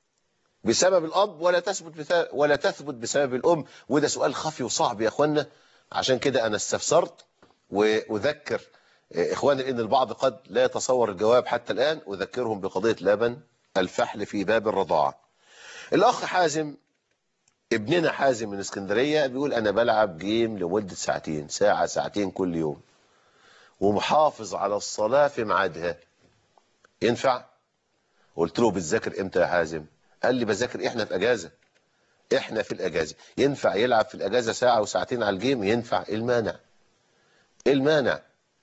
بسبب الاب ولا تثبت بث- ولا تثبت بسبب الام وده سؤال خفي وصعب يا اخوانا عشان كده انا استفسرت واذكر اخواني لان البعض قد لا يتصور الجواب حتى الان اذكرهم بقضيه لبن الفحل في باب الرضاعه الاخ حازم ابننا حازم من اسكندريه بيقول انا بلعب جيم لمده ساعتين ساعه ساعتين كل يوم ومحافظ على الصلاه في ميعادها ينفع قلت له بتذاكر امتى يا حازم قال لي بذاكر احنا في اجازه احنا في الاجازه ينفع يلعب في الاجازه ساعه وساعتين على الجيم ينفع ايه المانع ايه المانع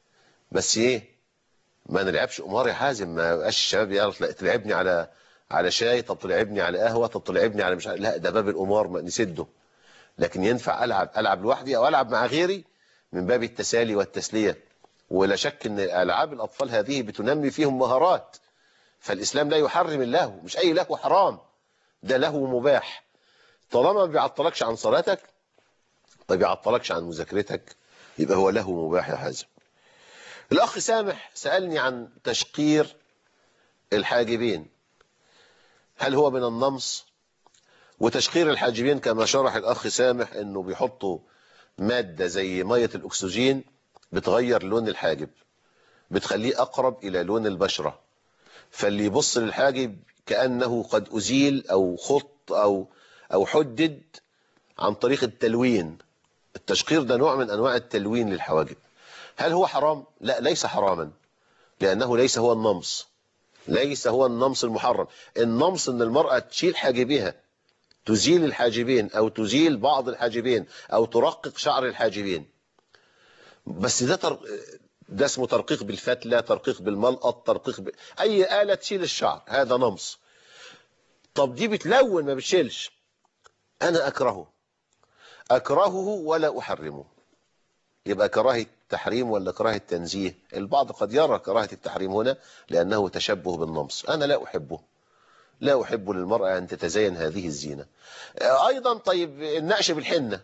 بس ايه ما نلعبش قمار يا حازم ما يبقاش الشباب يعرف لا تلعبني على على شاي طب تلعبني على قهوه طب تلعبني على مش عارف- لا ده باب القمار ما نسده لكن ينفع العب العب لوحدي او العب مع غيري من باب التسالي والتسليه ولا شك ان العاب الاطفال هذه بتنمي فيهم مهارات فالاسلام لا يحرم اللهو مش اي لهو حرام ده لهو مباح طالما ما بيعطلكش عن صلاتك ما بيعطلكش عن مذاكرتك يبقى هو لهو مباح يا حازم الاخ سامح سالني عن تشقير الحاجبين هل هو من النمص وتشقير الحاجبين كما شرح الاخ سامح انه بيحطوا ماده زي ميه الاكسجين بتغير لون الحاجب بتخليه اقرب الى لون البشره فاللي يبص للحاجب كانه قد ازيل او خط او او حدد عن طريق التلوين التشقير ده نوع من انواع التلوين للحواجب هل هو حرام لا ليس حراما لانه ليس هو النمص ليس هو النمص المحرم النمص ان المرأة تشيل حاجبها تزيل الحاجبين او تزيل بعض الحاجبين او ترقق شعر الحاجبين بس ده تر... ده اسمه ترقيق بالفتلة ترقيق بالملقط ترقيق ب... اي آلة تشيل الشعر هذا نمص طب دي بتلون ما بتشيلش انا اكرهه اكرهه ولا احرمه يبقى كراهة تحريم ولا كراهة تنزيه البعض قد يرى كراهة التحريم هنا لأنه تشبه بالنمص أنا لا أحبه لا أحب للمرأة أن تتزين هذه الزينة أيضا طيب النقش بالحنة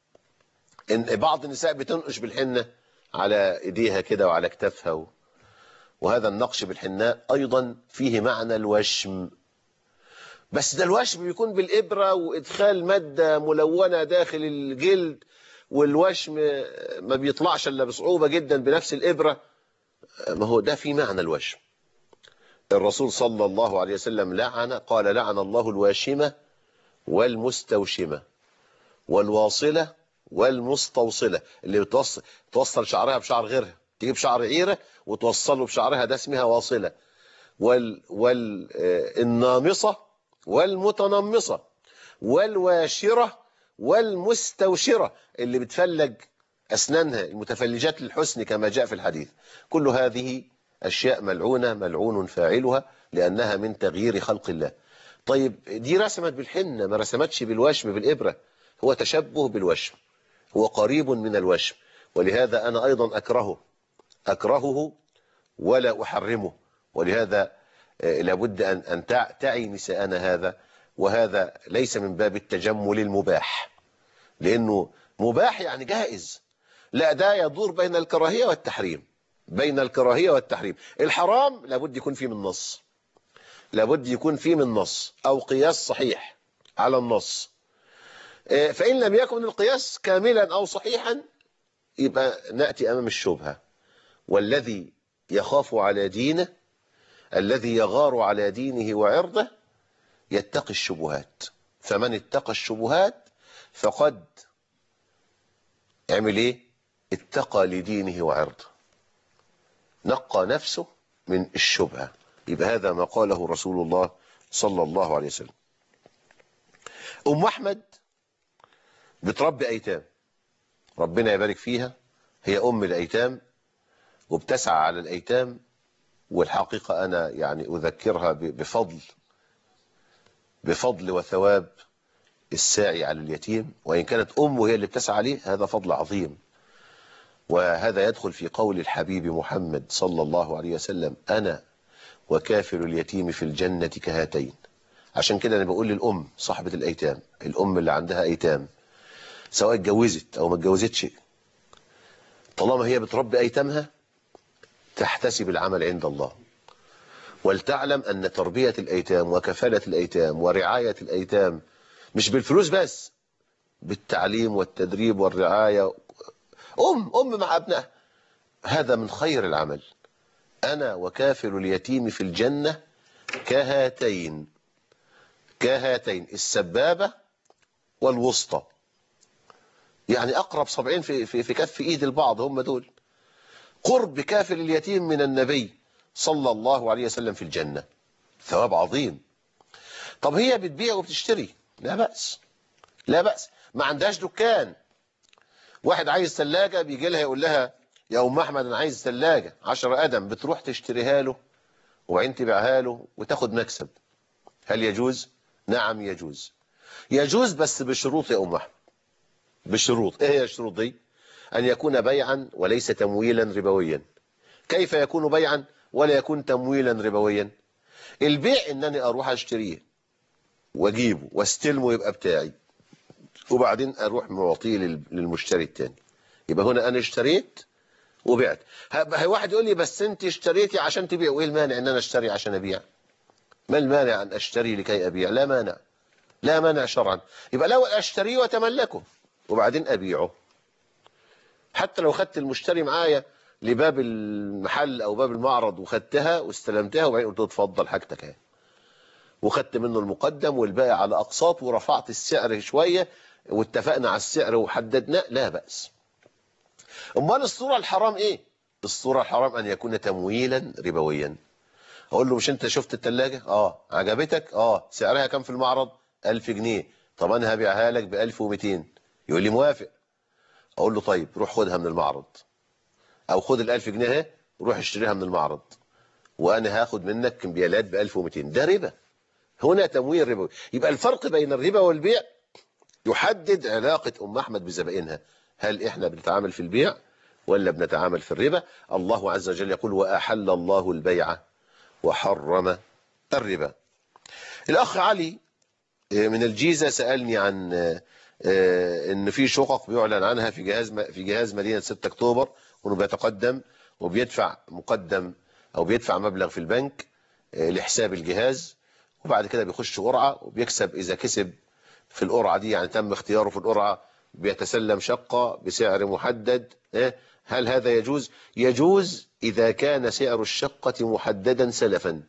إن بعض النساء بتنقش بالحنة على إيديها كده وعلى كتافها و... وهذا النقش بالحناء أيضا فيه معنى الوشم بس ده الوشم بيكون بالإبرة وإدخال مادة ملونة داخل الجلد والوشم ما بيطلعش الا بصعوبة جدا بنفس الإبرة ما هو ده في معنى الوشم الرسول صلى الله عليه وسلم لعن قال لعن الله الواشمة والمستوشمة والواصلة والمستوصلة اللي بتوصل توصل شعرها بشعر غيرها تجيب شعر عيرة وتوصله بشعرها ده اسمها واصلة وال والنامصة والمتنمصة والواشرة والمستوشرة اللي بتفلج أسنانها المتفلجات للحسن كما جاء في الحديث كل هذه أشياء ملعونة ملعون فاعلها لأنها من تغيير خلق الله طيب دي رسمت بالحنة ما رسمتش بالوشم بالإبرة هو تشبه بالوشم هو قريب من الوشم ولهذا أنا أيضا أكرهه أكرهه ولا أحرمه ولهذا لابد أن أن تعي نساءنا هذا وهذا ليس من باب التجمل المباح لأنه مباح يعني جائز لا ده يدور بين الكراهية والتحريم بين الكراهية والتحريم الحرام لابد يكون فيه من نص لابد يكون فيه من نص أو قياس صحيح على النص فإن لم يكن القياس كاملا أو صحيحا يبقى نأتي أمام الشبهة والذي يخاف على دينه الذي يغار على دينه وعرضه يتقي الشبهات فمن اتقى الشبهات فقد اعمل ايه اتقى لدينه وعرضه نقى نفسه من الشبهة يبقى هذا ما قاله رسول الله صلى الله عليه وسلم أم أحمد بتربي أيتام ربنا يبارك فيها هي أم الأيتام وبتسعى على الأيتام والحقيقة أنا يعني أذكرها بفضل بفضل وثواب الساعي على اليتيم وإن كانت أمه هي اللي بتسعى عليه هذا فضل عظيم وهذا يدخل في قول الحبيب محمد صلى الله عليه وسلم أنا وكافل اليتيم في الجنة كهاتين عشان كده أنا بقول للأم صاحبة الأيتام الأم اللي عندها أيتام سواء اتجوزت أو ما اتجوزتش طالما هي بتربي أيتامها تحتسب العمل عند الله ولتعلم أن تربية الأيتام وكفالة الأيتام ورعاية الأيتام مش بالفلوس بس بالتعليم والتدريب والرعاية أم أم مع أبنائها هذا من خير العمل أنا وكافل اليتيم في الجنة كهاتين كهاتين السبابة والوسطى يعني أقرب صبعين في, في, في كف إيد البعض هم دول قرب كافل اليتيم من النبي صلى الله عليه وسلم في الجنة ثواب عظيم طب هي بتبيع وبتشتري لا بأس لا بأس ما عندهاش دكان واحد عايز ثلاجة بيجي لها يقول لها يا أم أحمد أنا عايز ثلاجة 10 قدم بتروح تشتريها له وبعدين تبيعها له وتاخد مكسب هل يجوز؟ نعم يجوز يجوز بس بشروط يا أم أحمد بشروط إيه هي الشروط دي؟ أن يكون بيعا وليس تمويلا ربويا كيف يكون بيعا ولا يكون تمويلا ربويا البيع انني اروح اشتريه واجيبه واستلمه يبقى بتاعي وبعدين اروح معطيه لل- للمشتري التاني يبقى هنا انا اشتريت وبعت ه- ه- واحد يقول لي بس انت اشتريتي عشان تبيع وايه المانع ان انا اشتري عشان ابيع ما المانع ان اشتري لكي ابيع لا مانع لا مانع شرعا يبقى لو اشتريه واتملكه وبعدين ابيعه حتى لو خدت المشتري معايا لباب المحل او باب المعرض وخدتها واستلمتها وبعدين قلت له اتفضل حاجتك اهي وخدت منه المقدم والباقي على اقساط ورفعت السعر شويه واتفقنا على السعر وحددناه لا باس امال الصوره الحرام ايه الصوره الحرام ان يكون تمويلا ربويا اقول له مش انت شفت الثلاجه اه عجبتك اه سعرها كام في المعرض 1000 جنيه طب انا هبيعها لك ب 1200 يقول لي موافق اقول له طيب روح خدها من المعرض او خد ال 1000 جنيه اهي روح اشتريها من المعرض وانا هاخد منك كمبيالات ب 1200 ده ربا هنا تمويل ربوي يبقى الفرق بين الربا والبيع يحدد علاقة أم أحمد بزبائنها هل إحنا بنتعامل في البيع ولا بنتعامل في الربا الله عز وجل يقول وأحل الله البيع وحرم الربا الأخ علي من الجيزة سألني عن ان في شقق بيعلن عنها في جهاز في جهاز مدينة 6 اكتوبر وانه بيتقدم وبيدفع مقدم او بيدفع مبلغ في البنك لحساب الجهاز وبعد كده بيخش قرعة وبيكسب اذا كسب في القرعة دي يعني تم اختياره في القرعة بيتسلم شقة بسعر محدد هل هذا يجوز يجوز اذا كان سعر الشقة محددا سلفا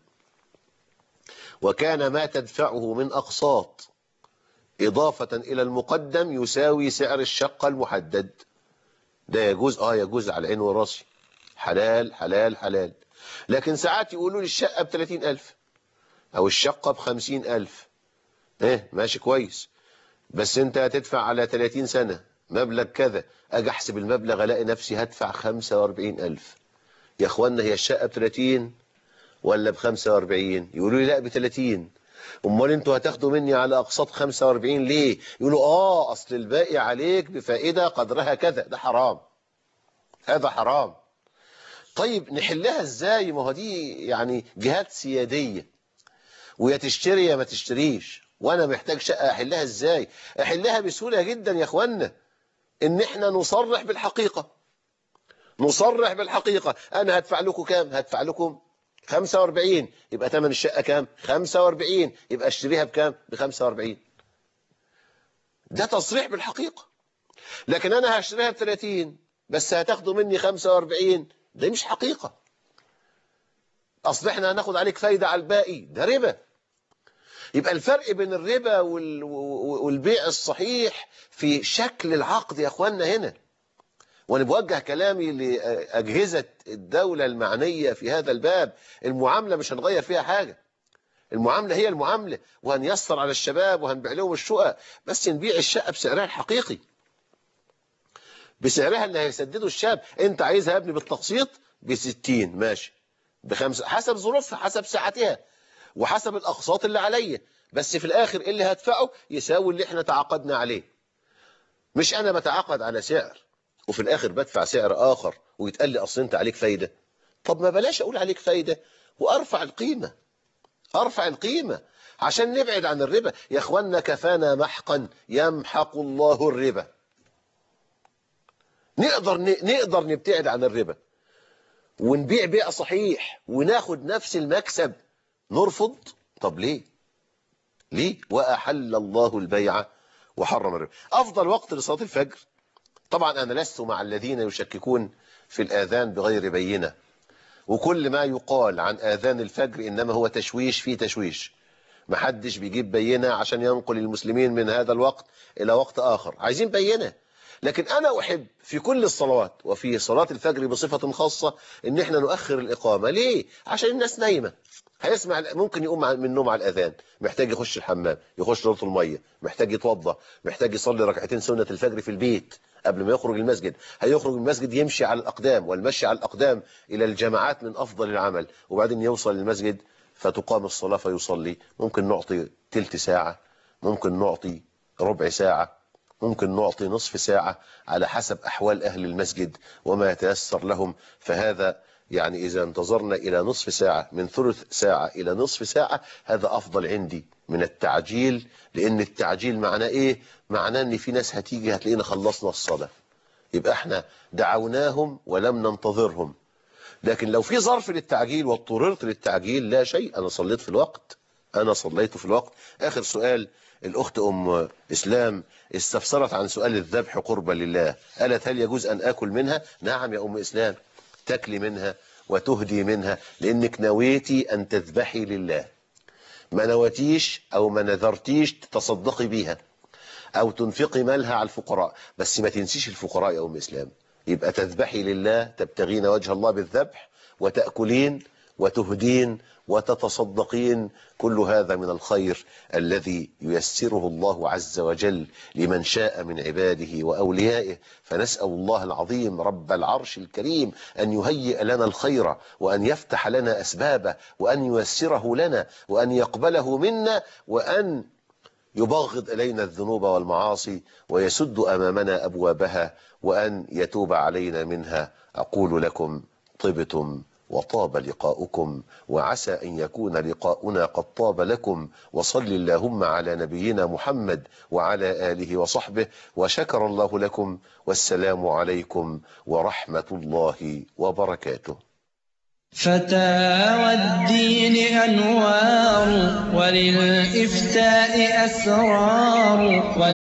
وكان ما تدفعه من اقساط إضافة إلى المقدم يساوي سعر الشقة المحدد ده يجوز آه يجوز على العين والراسي حلال حلال حلال لكن ساعات يقولوا لي الشقة بثلاثين ألف أو الشقة بخمسين ألف إيه ماشي كويس بس أنت هتدفع على 30 سنة مبلغ كذا أجي أحسب المبلغ ألاقي نفسي هدفع 45 ألف يا أخوانا هي الشقة بثلاثين ولا بخمسة واربعين يقولوا لي لا بثلاثين امال انتوا هتاخدوا مني على اقساط 45 ليه يقولوا اه اصل الباقي عليك بفائدة قدرها كذا ده حرام هذا حرام طيب نحلها ازاي ما هو دي يعني جهات سيادية ويا تشتري يا ما تشتريش وانا محتاج شقة احلها ازاي احلها بسهولة جدا يا اخوانا ان احنا نصرح بالحقيقة نصرح بالحقيقة انا هدفع لكم كام هدفع لكم 45 يبقى ثمن الشقة كام 45 يبقى اشتريها بكام ب 45 ده تصريح بالحقيقة لكن انا هشتريها ب 30 بس هتاخدوا مني 45 ده مش حقيقة اصل احنا هناخد عليك فايدة على الباقي ده ربا يبقى الفرق بين الربا والبيع الصحيح في شكل العقد يا اخوانا هنا وانا بوجه كلامي لأجهزة الدولة المعنية في هذا الباب المعاملة مش هنغير فيها حاجة المعاملة هي المعاملة وهنيسر على الشباب وهنبيع لهم الشقق بس نبيع الشقة بسعرها الحقيقي بسعرها اللي هيسدده الشاب انت عايزها يا ابني بالتقسيط ب 60 ماشي بخمسة حسب ظروفها حسب ساعتها وحسب الاقساط اللي عليا بس في الاخر اللي هدفعه يساوي اللي احنا تعاقدنا عليه مش انا بتعاقد على سعر وفي الاخر بدفع سعر اخر ويتقال لي اصل انت عليك فايدة طب ما بلاش اقول عليك فايدة وأرفع القيمة أرفع القيمة عشان نبعد عن الربا يا أخوانا كفانا محقا يمحق الله الربا نقدر نقدر نبتعد عن الربا ونبيع بيع صحيح وناخد نفس المكسب نرفض طب ليه ليه وأحل الله البيع وحرم الربا أفضل وقت لصلاة الفجر طبعا أنا لست مع الذين يشككون في الآذان بغير بينة وكل ما يقال عن آذان الفجر إنما هو تشويش في تشويش محدش بيجيب بينة عشان ينقل المسلمين من هذا الوقت إلى وقت آخر عايزين بينة لكن أنا أحب في كل الصلوات وفي صلاة الفجر بصفة خاصة إن إحنا نؤخر الإقامة ليه؟ عشان الناس نايمة هيسمع ممكن يقوم من النوم على الأذان محتاج يخش الحمام يخش دورة المية محتاج يتوضى محتاج يصلي ركعتين سنة الفجر في البيت قبل ما يخرج المسجد هيخرج من المسجد يمشي على الأقدام والمشي على الأقدام إلى الجماعات من أفضل العمل وبعدين يوصل للمسجد فتقام الصلاة فيصلي ممكن نعطي تلت ساعة ممكن نعطي ربع ساعة ممكن نعطي نصف ساعة على حسب أحوال أهل المسجد وما يتيسر لهم فهذا يعني إذا انتظرنا إلى نصف ساعة من ثلث ساعة إلى نصف ساعة هذا أفضل عندي من التعجيل لأن التعجيل معناه إيه؟ معناه أن في ناس هتيجي هتلاقينا خلصنا الصلاة يبقى احنا دعوناهم ولم ننتظرهم لكن لو في ظرف للتعجيل واضطررت للتعجيل لا شيء أنا صليت في الوقت أنا صليت في الوقت آخر سؤال الأخت أم إسلام استفسرت عن سؤال الذبح قربا لله قالت هل يجوز أن آكل منها نعم يا أم إسلام تاكلي منها وتهدي منها لأنك نويتي أن تذبحي لله ما نويتيش أو ما نذرتيش تصدقي بيها أو تنفقي مالها على الفقراء بس ما تنسيش الفقراء يا أم إسلام يبقى تذبحي لله تبتغين وجه الله بالذبح وتأكلين وتهدين وتتصدقين كل هذا من الخير الذي ييسره الله عز وجل لمن شاء من عباده وأوليائه فنسأل الله العظيم رب العرش الكريم أن يهيئ لنا الخير وأن يفتح لنا أسبابه وأن ييسره لنا وأن يقبله منا وأن يبغض إلينا الذنوب والمعاصي ويسد أمامنا أبوابها وأن يتوب علينا منها أقول لكم طبتم وطاب لقاؤكم وعسى أن يكون لقاؤنا قد طاب لكم وصل اللهم على نبينا محمد وعلى آله وصحبه وشكر الله لكم والسلام عليكم ورحمة الله وبركاته فتاوى الدين أنوار وللإفتاء أسرار